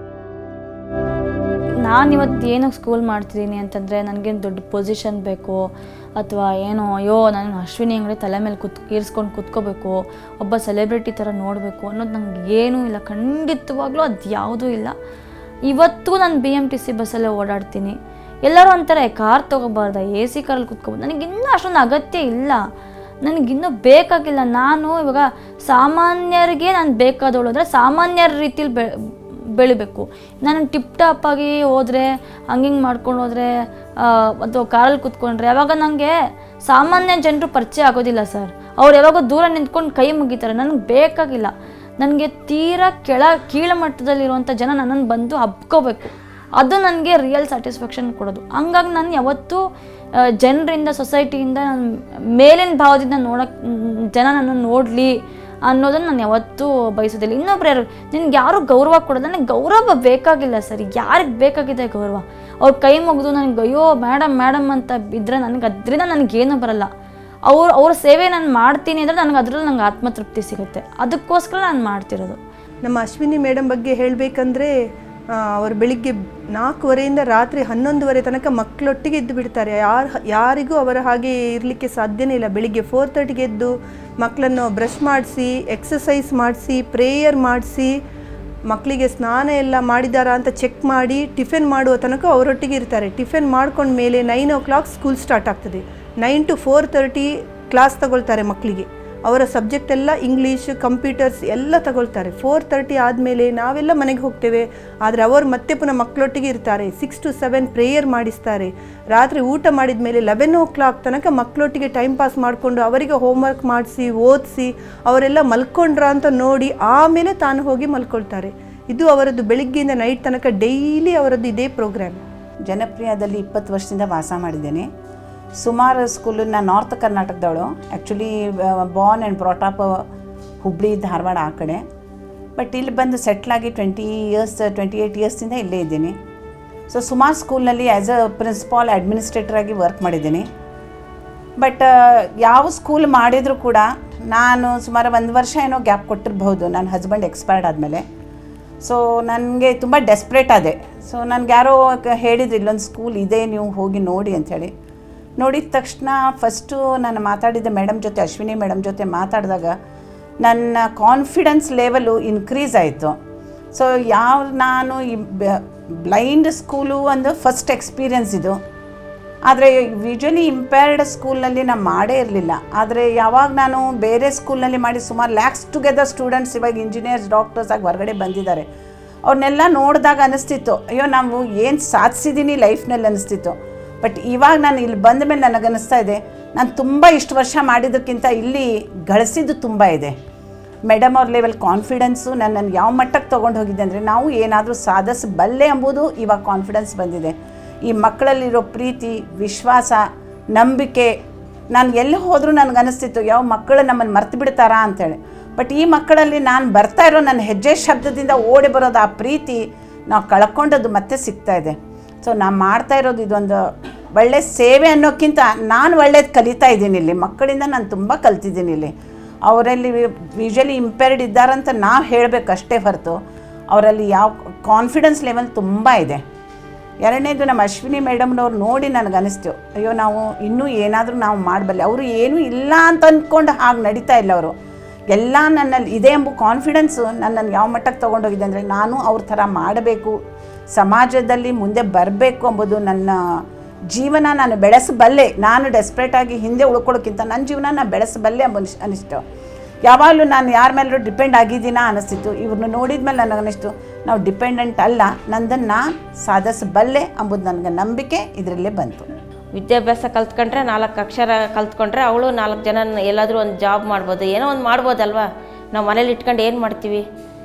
ನಾನು ಇವತ್ತು ಏನೋ ಸ್ಕೂಲ್ ಮಾಡ್ತಿದ್ದೀನಿ ಅಂತಂದರೆ ನನಗೇನು ದೊಡ್ಡ ಪೊಸಿಷನ್ ಬೇಕು ಅಥವಾ ಏನೋ ಅಯ್ಯೋ ನಾನು ಅಶ್ವಿನಿ ಅಂಗಡಿ ತಲೆ ಮೇಲೆ ಕುತ್ ಇರಿಸ್ಕೊಂಡು ಕೂತ್ಕೋಬೇಕು ಒಬ್ಬ ಸೆಲೆಬ್ರಿಟಿ ಥರ ನೋಡಬೇಕು ಅನ್ನೋದು ನಂಗೆ ಏನೂ ಇಲ್ಲ ಖಂಡಿತವಾಗ್ಲೂ ಅದು ಯಾವುದೂ ಇಲ್ಲ ಇವತ್ತು ನಾನು ಬಿ ಎಮ್ ಟಿ ಸಿ ಬಸ್ಸಲ್ಲೇ ಓಡಾಡ್ತೀನಿ ಎಲ್ಲರೂ ಅಂತಾರೆ ಕಾರ್ ತೊಗೋಬಾರ್ದ ಎ ಸಿ ಕಾರಲ್ಲಿ ಕುತ್ಕೋಬೋದು ನನಗಿನ್ನೂ ಅಷ್ಟೊಂದು ಅಗತ್ಯ ಇಲ್ಲ ನನಗಿನ್ನೂ ಬೇಕಾಗಿಲ್ಲ ನಾನು ಇವಾಗ ಸಾಮಾನ್ಯರಿಗೆ ನಾನು ಬೇಕಾದವಳು ಅಂದರೆ ಸಾಮಾನ್ಯರ ರೀತಿಲಿ ಬೆ ಬೆಳಿಬೇಕು ನಾನು ಟಿಪ್ ಟಾಪ್ ಆಗಿ ಹೋದರೆ ಹಂಗಿಂಗೆ ಮಾಡ್ಕೊಂಡು ಹೋದರೆ ಅಥವಾ ಕಾರಲ್ಲಿ ಕೂತ್ಕೊಂಡ್ರೆ ಅವಾಗ ನನಗೆ ಸಾಮಾನ್ಯ ಜನರು ಪರಿಚಯ ಆಗೋದಿಲ್ಲ ಸರ್ ಅವ್ರು ಯಾವಾಗ ದೂರ ನಿಂತ್ಕೊಂಡು ಕೈ ಮುಗಿತಾರೆ ನನಗೆ ಬೇಕಾಗಿಲ್ಲ ನನಗೆ ತೀರಾ ಕೆಳ ಕೀಳಮಟ್ಟದಲ್ಲಿರುವಂಥ ಜನ ನನ್ನನ್ನು ಬಂದು ಹಬ್ಕೋಬೇಕು ಅದು ನನಗೆ ರಿಯಲ್ ಸ್ಯಾಟಿಸ್ಫ್ಯಾಕ್ಷನ್ ಕೊಡೋದು ಹಂಗಾಗಿ ನಾನು ಯಾವತ್ತೂ ಜನರಿಂದ ಸೊಸೈಟಿಯಿಂದ ನಾನು ಮೇಲಿನ ಭಾವದಿಂದ ನೋಡಕ್ಕೆ ಜನ ನನ್ನನ್ನು ನೋಡಲಿ ಅನ್ನೋದನ್ನು ನಾನು ಯಾವತ್ತೂ ಬಯಸೋದಿಲ್ಲ ಇನ್ನೊಬ್ರು ಯಾರು ನಿನ್ಗೆ ಯಾರು ಗೌರವ ಕೊಡೋದು ನನಗೆ ಗೌರವ ಬೇಕಾಗಿಲ್ಲ ಸರ್ ಯಾರಿಗೆ ಬೇಕಾಗಿದೆ ಗೌರವ ಅವ್ರ ಕೈ ಮುಗಿದು ನನಗೆ ಅಯ್ಯೋ ಮೇಡಮ್ ಮೇಡಮ್ ಅಂತ ಇದ್ದರೆ ನನಗೆ ಅದರಿಂದ ನನಗೇನು ಬರಲ್ಲ ಅವ್ರು ಅವ್ರ ಸೇವೆ ನಾನು ಮಾಡ್ತೀನಿ ಅಂದರೆ ನನಗೆ ಅದರಲ್ಲಿ ನಂಗೆ ಆತ್ಮತೃಪ್ತಿ ಸಿಗುತ್ತೆ ಅದಕ್ಕೋಸ್ಕರ ನಾನು ಮಾಡ್ತಿರೋದು ನಮ್ಮ ಅಶ್ವಿನಿ ಮೇಡಮ್ ಬಗ್ಗೆ ಹೇಳಬೇಕಂದ್ರೆ ಅವರು ಬೆಳಿಗ್ಗೆ ನಾಲ್ಕುವರೆಯಿಂದ ರಾತ್ರಿ ಹನ್ನೊಂದುವರೆ ತನಕ ಮಕ್ಕಳೊಟ್ಟಿಗೆ ಎದ್ದು ಬಿಡ್ತಾರೆ ಯಾರು ಯಾರಿಗೂ ಅವರ ಹಾಗೆ ಇರಲಿಕ್ಕೆ ಸಾಧ್ಯನೇ ಇಲ್ಲ ಬೆಳಿಗ್ಗೆ ಫೋರ್ ತರ್ಟಿಗೆ ಎದ್ದು ಮಕ್ಕಳನ್ನು ಬ್ರಷ್ ಮಾಡಿಸಿ ಎಕ್ಸಸೈಸ್ ಮಾಡಿಸಿ ಪ್ರೇಯರ್ ಮಾಡಿಸಿ ಮಕ್ಕಳಿಗೆ ಸ್ನಾನ ಎಲ್ಲ ಮಾಡಿದಾರಾ ಅಂತ ಚೆಕ್ ಮಾಡಿ ಟಿಫಿನ್ ಮಾಡುವ ತನಕ ಅವರೊಟ್ಟಿಗೆ ಇರ್ತಾರೆ ಟಿಫಿನ್ ಮಾಡ್ಕೊಂಡ ಮೇಲೆ nine o'clock school start ಆಗ್ತದೆ nine to four thirty class ತಗೊಳ್ತಾರೆ ಮಕ್ಕಳಿಗೆ ಅವರ ಸಬ್ಜೆಕ್ಟ್ ಎಲ್ಲ ಇಂಗ್ಲೀಷ್ ಕಂಪ್ಯೂಟರ್ಸ್ ಎಲ್ಲ ತಗೊಳ್ತಾರೆ ಫೋರ್ ತರ್ಟಿ ಆದಮೇಲೆ ನಾವೆಲ್ಲ ಮನೆಗೆ ಹೋಗ್ತೇವೆ ಆದರೆ ಅವರು ಮತ್ತೆ ಪುನಃ ಮಕ್ಕಳೊಟ್ಟಿಗೆ ಇರ್ತಾರೆ ಸಿಕ್ಸ್ ಟು ಸೆವೆನ್ ಪ್ರೇಯರ್ ಮಾಡಿಸ್ತಾರೆ ರಾತ್ರಿ ಊಟ ಮಾಡಿದ ಮೇಲೆ ಲೆವೆನ್ ಓ ಕ್ಲಾಕ್ ತನಕ ಮಕ್ಕಳೊಟ್ಟಿಗೆ ಟೈಮ್ ಪಾಸ್ ಮಾಡಿಕೊಂಡು ಅವರಿಗೆ ಹೋಮ್ವರ್ಕ್ ಮಾಡಿಸಿ ಓದಿಸಿ ಅವರೆಲ್ಲ ಮಲ್ಕೊಂಡ್ರ ಅಂತ ನೋಡಿ ಆಮೇಲೆ ತಾನು ಹೋಗಿ ಮಲ್ಕೊಳ್ತಾರೆ ಇದು ಅವರದ್ದು ಬೆಳಿಗ್ಗೆಯಿಂದ ನೈಟ್ ತನಕ ಡೈಲಿ ಅವರದ್ದು ಇದೇ ಪ್ರೋಗ್ರಾಮ್ ಜನಪ್ರಿಯದಲ್ಲಿ ಇಪ್ಪತ್ತು ವರ್ಷದಿಂದ ವಾಸ ಮಾಡಿದ್ದೇನೆ ಸುಮಾರು ಸ್ಕೂಲು ನಾನು ನಾರ್ತ್ ಕರ್ನಾಟಕದವಳು actually born and brought up Hubli Dharwad ಆ ಕಡೆ ಬಟ್ ಇಲ್ಲಿ ಬಂದು ಸೆಟ್ಲಾಗಿ ಟ್ವೆಂಟಿ ಇಯರ್ಸ್ ಟ್ವೆಂಟಿ ಏಯ್ಟ್ ಇಯರ್ಸಿಂದ ಇಲ್ಲೇ ಇದ್ದೀನಿ ಸೊ ಸುಮಾರು ಸ್ಕೂಲ್ನಲ್ಲಿ ಆ್ಯಸ್ ಅ ಪ್ರಿನ್ಸಿಪಾಲ್ ಅಡ್ಮಿನಿಸ್ಟ್ರೇಟರ್ ಆಗಿ ವರ್ಕ್ ಮಾಡಿದ್ದೀನಿ ಬಟ್ ಯಾವ ಸ್ಕೂಲ್ ಮಾಡಿದರೂ ಕೂಡ ನಾನು ಸುಮಾರು ಒಂದು ವರ್ಷ ಏನೋ ಗ್ಯಾಪ್ ಕೊಟ್ಟಿರ್ಬಹುದು ನನ್ನ ಹಸ್ಬೆಂಡ್ ಎಕ್ಸ್ಪೈರ್ಡ್ ಆದಮೇಲೆ ಸೊ ನನಗೆ ತುಂಬ ಡೆಸ್ಪ್ರೇಟ್ ಆದೆ ಸೊ ನನಗೆ ಯಾರೋ ಕ- ಹೇಳಿದ್ರು ಇಲ್ಲೊಂದು ಸ್ಕೂಲ್ ಇದೆ ನೀವು ಹೋಗಿ ನೋಡಿ ಅಂಥೇಳಿ ನೋಡಿದ ತಕ್ಷಣ ಫಸ್ಟು ನಾನು ಮಾತಾಡಿದ್ದೆ ಮೇಡಮ್ ಜೊತೆ ಅಶ್ವಿನಿ ಮೇಡಮ್ ಜೊತೆ ಮಾತಾಡಿದಾಗ ನನ್ನ ಕಾನ್ಫಿಡೆನ್ಸ್ ಲೆವೆಲು ಇನ್ಕ್ರೀಸ್ ಆಯಿತು ಸೊ ಯಾವ ನಾನು ಈ ಬ್ಲೈಂಡ್ ಸ್ಕೂಲು ಒಂದು ಫಸ್ಟ್ ಎಕ್ಸ್ಪೀರಿಯನ್ಸ್ ಇದು ಆದರೆ ವಿಜುವಲಿ ಇಂಪೇರ್ಡ್ ಸ್ಕೂಲ್ನಲ್ಲಿ ನಾನು ಮಾಡೇ ಇರಲಿಲ್ಲ ಆದರೆ ಯಾವಾಗ ನಾನು ಬೇರೆ ಸ್ಕೂಲ್ನಲ್ಲಿ ಮಾಡಿ ಸುಮಾರು ಲ್ಯಾಕ್ಸ್ ಟುಗೆದರ್ ಸ್ಟೂಡೆಂಟ್ಸ್ ಇವಾಗ ಇಂಜಿನಿಯರ್ಸ್ ಡಾಕ್ಟರ್ಸ್ ಆಗಿ ಹೊರಗಡೆ ಬಂದಿದ್ದಾರೆ ಅವ್ರನ್ನೆಲ್ಲ ನೋಡಿದಾಗ ಅನಿಸ್ತಿತ್ತು ಅಯ್ಯೋ ನಾವು ಏನು ಸಾಧಿಸಿದ್ದೀನಿ ಲೈಫ್ನಲ್ಲಿ ಅನಿಸ್ತಿತ್ತು ಬಟ್ ಇವಾಗ ನಾನು ಇಲ್ಲಿ ಬಂದ ಮೇಲೆ ನನಗೆ ಅನ್ನಿಸ್ತಾ ಇದೆ ನಾನು ತುಂಬ ಇಷ್ಟು ವರ್ಷ ಮಾಡಿದ್ದಕ್ಕಿಂತ ಇಲ್ಲಿ ಗಳಿಸಿದ್ದು ತುಂಬ ಇದೆ ಮೇಡಮ್ ಅವ್ರ ಲೆವೆಲ್ ಕಾನ್ಫಿಡೆನ್ಸು ನನ್ನನ್ನು ಯಾವ ಮಟ್ಟಕ್ಕೆ ತೊಗೊಂಡು ಹೋಗಿದೆ ಅಂದರೆ ನಾವು ಏನಾದರೂ ಸಾಧಿಸಬಲ್ಲೆ ಎಂಬುದು ಇವಾಗ ಕಾನ್ಫಿಡೆನ್ಸ್ ಬಂದಿದೆ ಈ ಮಕ್ಕಳಲ್ಲಿರೋ ಪ್ರೀತಿ ವಿಶ್ವಾಸ ನಂಬಿಕೆ ನಾನು ಎಲ್ಲಿ ಹೋದರೂ ನನಗೆ ಅನಿಸ್ತಿತ್ತು ಯಾವ ಮಕ್ಕಳು ನಮ್ಮನ್ನು ಮರ್ತು ಬಿಡ್ತಾರಾ ಅಂತೇಳಿ ಬಟ್ ಈ ಮಕ್ಕಳಲ್ಲಿ ನಾನು ಬರ್ತಾ ಇರೋ ನನ್ನ ಹೆಜ್ಜೆ ಶಬ್ದದಿಂದ ಓಡಿ ಬರೋದು ಆ ಪ್ರೀತಿ ನಾವು ಕಳ್ಕೊಂಡದ್ದು ಮತ್ತೆ ಸಿಗ್ತಾ ಇದೆ ಸೊ ನಾನು ಮಾಡ್ತಾ ಇರೋದು ಇದೊಂದು ಒಳ್ಳೆ ಸೇವೆ ಅನ್ನೋಕ್ಕಿಂತ ನಾನು ಒಳ್ಳೇದು ಕಲಿತಾ ಇದ್ದೀನಿ ಇಲ್ಲಿ ಮಕ್ಕಳಿಂದ ನಾನು ತುಂಬ ಕಲ್ತಿದ್ದೀನಿ ಇಲ್ಲಿ ಅವರಲ್ಲಿ ವಿಜುವಲಿ ಇಂಪೇರ್ಡ್ ಇದ್ದಾರಂತ ನಾವು ಹೇಳಬೇಕು ಅಷ್ಟೇ ಹೊರತು ಅವರಲ್ಲಿ ಯಾವ ಕಾನ್ಫಿಡೆನ್ಸ್ ಲೆವೆಲ್ ತುಂಬ ಇದೆ ಎರಡನೇದು ನಮ್ಮ ಅಶ್ವಿನಿ ಮೇಡಮ್ನವ್ರು ನೋಡಿ ನನಗೆ ಅನಿಸ್ತು ಅಯ್ಯೋ ನಾವು ಇನ್ನೂ ಏನಾದರೂ ನಾವು ಮಾಡಬಲ್ಲೆ ಅವರು ಏನೂ ಇಲ್ಲ ಅಂತ ಅಂದ್ಕೊಂಡು ಹಾಗೆ ನಡೀತಾ ಇಲ್ಲ ಅವರು ಎಲ್ಲ ನನ್ನಲ್ಲಿ ಇದೆ ಎಂಬ ಕಾನ್ಫಿಡೆನ್ಸು ನನ್ನನ್ನು ಯಾವ ಮಟ್ಟಕ್ಕೆ ತೊಗೊಂಡೋಗಿದೆ ಅಂದರೆ ನಾನು ಅವ್ರ ಥರ ಮಾಡಬೇಕು ಸಮಾಜದಲ್ಲಿ ಮುಂದೆ ಬರಬೇಕು ಎಂಬುದು ನನ್ನ ಜೀವನ ನಾನು ಬೆಳೆಸಬಲ್ಲೆ ನಾನು ಡೆಸ್ಪ್ರೇಟಾಗಿ ಹಿಂದೆ ಉಳ್ಕೊಳ್ಳೋಕ್ಕಿಂತ ನನ್ನ ಜೀವನ ನಾನು ಬೆಳೆಸಬಲ್ಲೆ ಎಂಬ ಅನಿಸ್- ಅನಿಸ್ತು ಯಾವಾಗಲೂ ನಾನು ಯಾರ ಮೇಲೂ ಡಿಪೆಂಡ್ ಆಗಿದ್ದೀನಾ ಅನಿಸ್ತಿತ್ತು ಇವ್ರನ್ನ ನೋಡಿದ ಮೇಲೆ ನನಗೆ ಅನ್ನಿಸ್ತು ನಾವು ಡಿಪೆಂಡೆಂಟ್ ಅಲ್ಲ ನಂದನ್ನು ನಾನು ಸಾಧಿಸಬಲ್ಲೆ ಎಂಬುದು ನನಗೆ ನಂಬಿಕೆ ಇದರಲ್ಲೇ ಬಂತು ವಿದ್ಯಾಭ್ಯಾಸ ಕಲ್ತ್ಕೊಂಡ್ರೆ ನಾಲ್ಕು ಅಕ್ಷರ ಕಲ್ತ್ಕೊಂಡ್ರೆ ಅವಳು ನಾಲ್ಕು ಜನ ಎಲ್ಲಾದರೂ ಒಂದು ಜಾಬ್ ಮಾಡ್ಬೋದು ಏನೋ ಒಂದು ಮಾಡ್ಬೋದಲ್ವಾ ನಾವು ಮನೇಲಿ ಇಟ್ಕೊಂಡು ಏನು ಮಾಡ್ತೀವಿ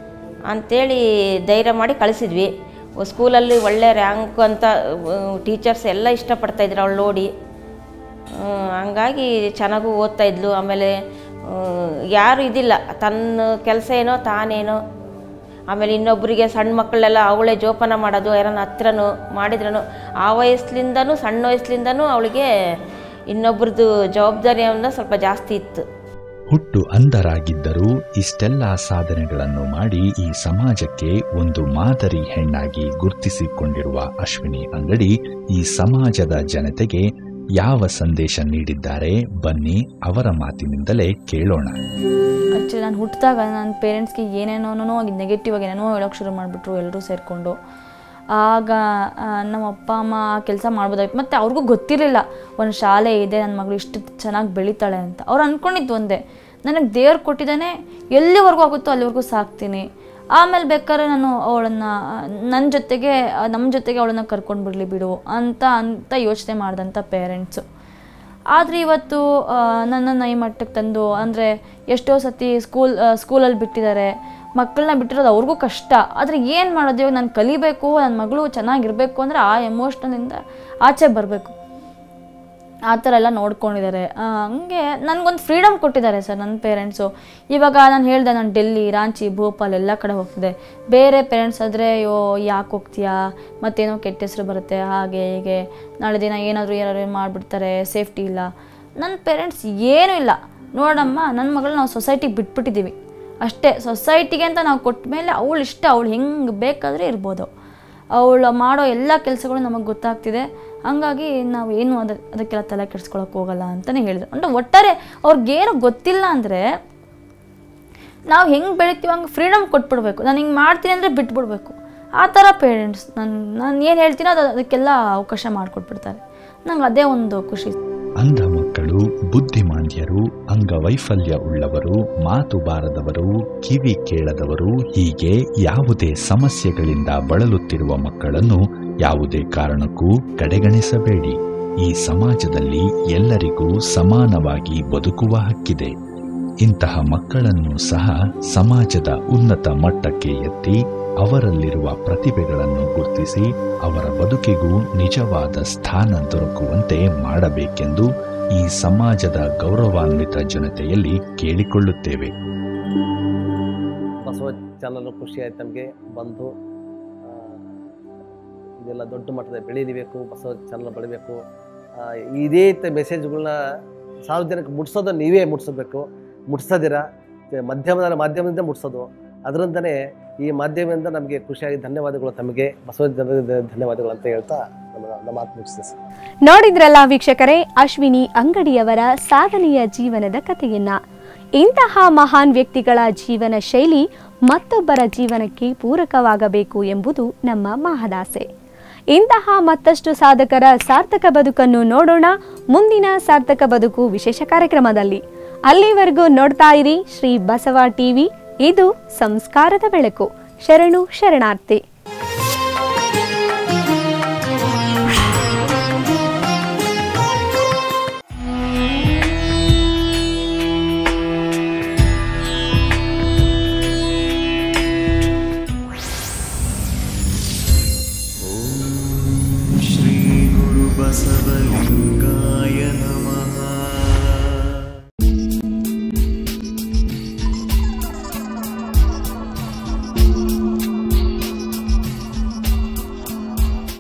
ಅಂಥೇಳಿ ಧೈರ್ಯ ಮಾಡಿ ಕಳಿಸಿದ್ವಿ ಸ್ಕೂಲಲ್ಲಿ ಒಳ್ಳೆ ರ್ಯಾಂಕ್ ಅಂತ ಟೀಚರ್ಸ್ ಎಲ್ಲ ಇಷ್ಟಪಡ್ತಾಯಿದ್ರು ಅವಳು ನೋಡಿ ಆ, ಹಂಗಾಗಿ ಚೆನ್ನಾಗೂ ಓದ್ತಾ ಇದ್ಲು ಆಮೇಲೆ ಆ, ಯಾರು ಇದಿಲ್ಲ ತನ್ನ ಕೆಲಸ ಏನೋ ತಾನೇನೋ ಆಮೇಲೆ ಇನ್ನೊಬ್ಬರಿಗೆ ಸಣ್ಣ ಮಕ್ಕಳೆಲ್ಲ ಅವಳೇ ಜೋಪಾನ ಮಾಡೋದು ಯಾರನ್ನ ಹತ್ರನೂ ಮಾಡಿದ್ರೂ ಆ ವಯಸ್ಸಿಂದನೂ ಸಣ್ಣ ವಯಸ್ಸಿಂದನೂ ಅವಳಿಗೆ ಇನ್ನೊಬ್ರದ್ದು ಜವಾಬ್ದಾರಿಯನ್ನು ಸ್ವಲ್ಪ ಜಾಸ್ತಿ ಇತ್ತು ಹುಟ್ಟು ಅಂಧರಾಗಿದ್ದರೂ ಇಷ್ಟೆಲ್ಲ ಸಾಧನೆಗಳನ್ನು ಮಾಡಿ ಈ ಸಮಾಜಕ್ಕೆ ಒಂದು ಮಾದರಿ ಹೆಣ್ಣಾಗಿ ಗುರ್ತಿಸಿಕೊಂಡಿರುವ ಅಶ್ವಿನಿ ಅಂಗಡಿ ಈ ಸಮಾಜದ ಜನತೆಗೆ ಯಾವ ಸಂದೇಶ ನೀಡಿದ್ದಾರೆ ಬನ್ನಿ ಅವರ ಮಾತಿನಿಂದಲೇ ಕೇಳೋಣ ಆ್ಯಕ್ಚುಲಿ ನಾನು ಹುಟ್ಟಿದಾಗ ನನ್ನ ಪೇರೆಂಟ್ಸ್ಗೆ ಏನೇನೋ ನೆಗೆಟಿವ್ ಆಗಿ ಏನೇನೋ ಹೇಳೋಕೆ ಶುರು ಮಾಡಿಬಿಟ್ರು ಎಲ್ಲರೂ ಸೇರಿಕೊಂಡು ಆಗ ಆ, ನಮ್ಮ ಅಪ್ಪ ಅಮ್ಮ ಕೆಲಸ ಮಾಡ್ಬೋದಾಗಿತ್ತು ಮತ್ತು ಅವ್ರಿಗೂ ಗೊತ್ತಿರಲಿಲ್ಲ ಒಂದು ಶಾಲೆ ಇದೆ ನನ್ನ ಮಗಳು ಇಷ್ಟು ಚೆನ್ನಾಗಿ ಬೆಳೀತಾಳೆ ಅಂತ ಅವ್ರು ಅಂದ್ಕೊಂಡಿದ್ದು ಒಂದೇ ನನಗೆ ದೇವ್ರು ಕೊಟ್ಟಿದ್ದಾನೆ ಎಲ್ಲಿವರೆಗೂ ಆಗುತ್ತೋ ಅಲ್ಲಿವರೆಗೂ ಸಾಕ್ತೀನಿ ಆಮೇಲೆ ಬೇಕಾದ್ರೆ ನಾನು ಅವಳನ್ನು ನನ್ನ ಜೊತೆಗೆ ನಮ್ಮ ಜೊತೆಗೆ ಅವಳನ್ನು ಕರ್ಕೊಂಡು ಬಿಡಲಿ ಬಿಡು ಅಂತ ಅಂತ ಯೋಚನೆ ಮಾಡಿದಂಥ ಪೇರೆಂಟ್ಸು ಆದರೆ ಇವತ್ತು ಆ, ನನ್ನನ್ನು ಈ ಮಟ್ಟಕ್ಕೆ ತಂದು ಅಂದರೆ ಎಷ್ಟೋ ಸತಿ ಸ್ಕೂಲ್ ಸ್ಕೂಲಲ್ಲಿ ಬಿಟ್ಟಿದ್ದಾರೆ ಮಕ್ಕಳನ್ನ ಬಿಟ್ಟಿರೋದು ಅವ್ರಿಗೂ ಕಷ್ಟ ಆದರೆ ಏನು ಮಾಡೋದು ಇವಾಗ ನಾನು ಕಲಿಬೇಕು ನನ್ನ ಮಗಳು ಚೆನ್ನಾಗಿರಬೇಕು ಅಂದರೆ ಆ ಎಮೋಷ್ನಲಿಂದ ಆಚೆ ಬರಬೇಕು ಆ ಥರ ಎಲ್ಲ ನೋಡ್ಕೊಂಡಿದ್ದಾರೆ ಆ, ಹಂಗೆ ನನಗೊಂದು ಫ್ರೀಡಮ್ ಕೊಟ್ಟಿದ್ದಾರೆ ಸರ್ ನನ್ನ ಪೇರೆಂಟ್ಸು ಇವಾಗ ನಾನು ಹೇಳ್ದೆ ನಾನು ಡೆಲ್ಲಿ ರಾಂಚಿ ಭೋಪಾಲ್ ಎಲ್ಲ ಕಡೆ ಹೋಗ್ತಿದ್ದೆ ಬೇರೆ ಪೇರೆಂಟ್ಸ್ ಆದರೆ ಅಯ್ಯೋ ಯಾಕೆ ಹೋಗ್ತೀಯಾ ಮತ್ತೇನೋ ಕೆಟ್ಟ ಹೆಸರು ಬರುತ್ತೆ ಹಾಗೆ ಹೀಗೆ ನಾಳೆ ದಿನ ಏನಾದರೂ ಏನಾದ್ರು ಮಾಡಿಬಿಡ್ತಾರೆ ಸೇಫ್ಟಿ ಇಲ್ಲ ನನ್ನ ಪೇರೆಂಟ್ಸ್ ಏನೂ ಇಲ್ಲ ನೋಡಮ್ಮ ನನ್ನ ಮಗಳು ನಾವು ಸೊಸೈಟಿಗೆ ಬಿಟ್ಬಿಟ್ಟಿದ್ದೀವಿ ಅಷ್ಟೇ ಸೊಸೈಟಿಗೆ ಅಂತ ನಾವು ಕೊಟ್ಟ ಮೇಲೆ ಅವಳು ಇಷ್ಟ ಅವಳು ಹೆಂಗೆ ಬೇಕಾದರೆ ಇರ್ಬೋದು ಅವಳು ಮಾಡೋ ಎಲ್ಲ ಕೆಲಸಗಳು ನಮಗೆ ಗೊತ್ತಾಗ್ತಿದೆ ಹಂಗಾಗಿ ನಾವು ಏನು ಅದ ಅದಕ್ಕೆಲ್ಲ ತಲೆ ಕೆಡಿಸ್ಕೊಳಕ್ಕೆ ಹೋಗಲ್ಲ ಅಂತಲೇ ಹೇಳಿದ್ರು ಅಂದರೆ ಒಟ್ಟಾರೆ ಅವ್ರಿಗೇನು ಗೊತ್ತಿಲ್ಲ ಅಂದರೆ ನಾವು ಹೆಂಗೆ ಬೆಳಿತೀವಿ ಹಂಗೆ ಫ್ರೀಡಮ್ ಕೊಟ್ಬಿಡ್ಬೇಕು ನಾನು ಹಿಂಗೆ ಮಾಡ್ತೀನಿ ಅಂದರೆ ಬಿಟ್ಬಿಡ್ಬೇಕು ಆ ಥರ ಪೇರೆಂಟ್ಸ್ ನಾನು ನಾನು ಏನು ಹೇಳ್ತೀನೋ ಅದು ಅದಕ್ಕೆಲ್ಲ ಅವಕಾಶ ಮಾಡಿಕೊಟ್ಬಿಡ್ತಾರೆ ನಂಗೆ ಅದೇ ಒಂದು ಖುಷಿ ಅಂಧ ಮಕ್ಕಳು ಬುದ್ಧಿಮಾಂದ್ಯರು ಅಂಗವೈಫಲ್ಯ ಉಳ್ಳವರು ಮಾತು ಬಾರದವರು ಕಿವಿ ಕೇಳದವರು ಹೀಗೆ ಯಾವುದೇ ಸಮಸ್ಯೆಗಳಿಂದ ಬಳಲುತ್ತಿರುವ ಮಕ್ಕಳನ್ನು ಯಾವುದೇ ಕಾರಣಕ್ಕೂ ಕಡೆಗಣಿಸಬೇಡಿ ಈ ಸಮಾಜದಲ್ಲಿ ಎಲ್ಲರಿಗೂ ಸಮಾನವಾಗಿ ಬದುಕುವ ಹಕ್ಕಿದೆ ಇಂತಹ ಮಕ್ಕಳನ್ನು ಸಹ ಸಮಾಜದ ಉನ್ನತ ಮಟ್ಟಕ್ಕೆ ಎತ್ತಿ ಅವರಲ್ಲಿರುವ ಪ್ರತಿಭೆಗಳನ್ನು ಗುರುತಿಸಿ ಅವರ ಬದುಕಿಗೂ ನಿಜವಾದ ಸ್ಥಾನ ದೊರಕುವಂತೆ ಮಾಡಬೇಕೆಂದು ಈ ಸಮಾಜದ ಗೌರವಾನ್ವಿತ ಜನತೆಯಲ್ಲಿ ಕೇಳಿಕೊಳ್ಳುತ್ತೇವೆ ಬಸವ ಚಾನಲ್ ಖುಷಿ ಆಯ್ತು ನಮಗೆ ಬಂದು ಆ, ಇದೆಲ್ಲ ದೊಡ್ಡ ಮಟ್ಟದ ಬೆಳೀಲಿಬೇಕು ಬಸವ ಚಾನಲ್ ಬೆಳಿಬೇಕು ಆ, ಇದೇ ಮೆಸೇಜ್ಗಳನ್ನ ಸಾರ್ವಜನಿಕ ಮುಟ್ಸೋದು ನೀವೇ ಮುಟ್ಸಬೇಕು ಮುಟ್ಸೋದಿರ ಮಧ್ಯಮದ ಮಾಧ್ಯಮದಿಂದ ಮುಟ್ಸೋದು ಅದರಿಂದನೇ ಈ ಮಾಧ್ಯಮದಿಂದ ನಮಗೆ ಖುಷಿಯಾಗಿ ಧನ್ಯವಾದಗಳು ತಮಗೆ ಬಸವ ಜನರಿಗೆ ಧನ್ಯವಾದಗಳು ಅಂತ ಹೇಳ್ತಾ ನಮ್ಮ ನಮ್ಮ ಮಾತು ಮುಗಿಸ್ತೇನೆ ಸರ್ ನೋಡಿದ್ರಲ್ಲ ವೀಕ್ಷಕರೇ ಅಶ್ವಿನಿ ಅಂಗಡಿಯವರ ಸಾಧನೆಯ ಜೀವನದ ಕಥೆಯನ್ನ ಇಂತಹ ಮಹಾನ್ ವ್ಯಕ್ತಿಗಳ ಜೀವನ ಶೈಲಿ ಮತ್ತೊಬ್ಬರ ಜೀವನಕ್ಕೆ ಪೂರಕವಾಗಬೇಕು ಎಂಬುದು ನಮ್ಮ ಮಹದಾಸೆ ಇಂತಹ ಮತ್ತಷ್ಟು ಸಾಧಕರ ಸಾರ್ಥಕ ಬದುಕನ್ನು ನೋಡೋಣ ಮುಂದಿನ ಸಾರ್ಥಕ ಬದುಕು ವಿಶೇಷ ಕಾರ್ಯಕ್ರಮದಲ್ಲಿ ಅಲ್ಲಿವರೆಗೂ ನೋಡ್ತಾ ಇರಿ ಶ್ರೀ ಬಸವ ಟಿವಿ ಇದು ಸಂಸ್ಕಾರದ ಬೆಳಕು ಶರಣು ಶರಣಾರ್ಥಿ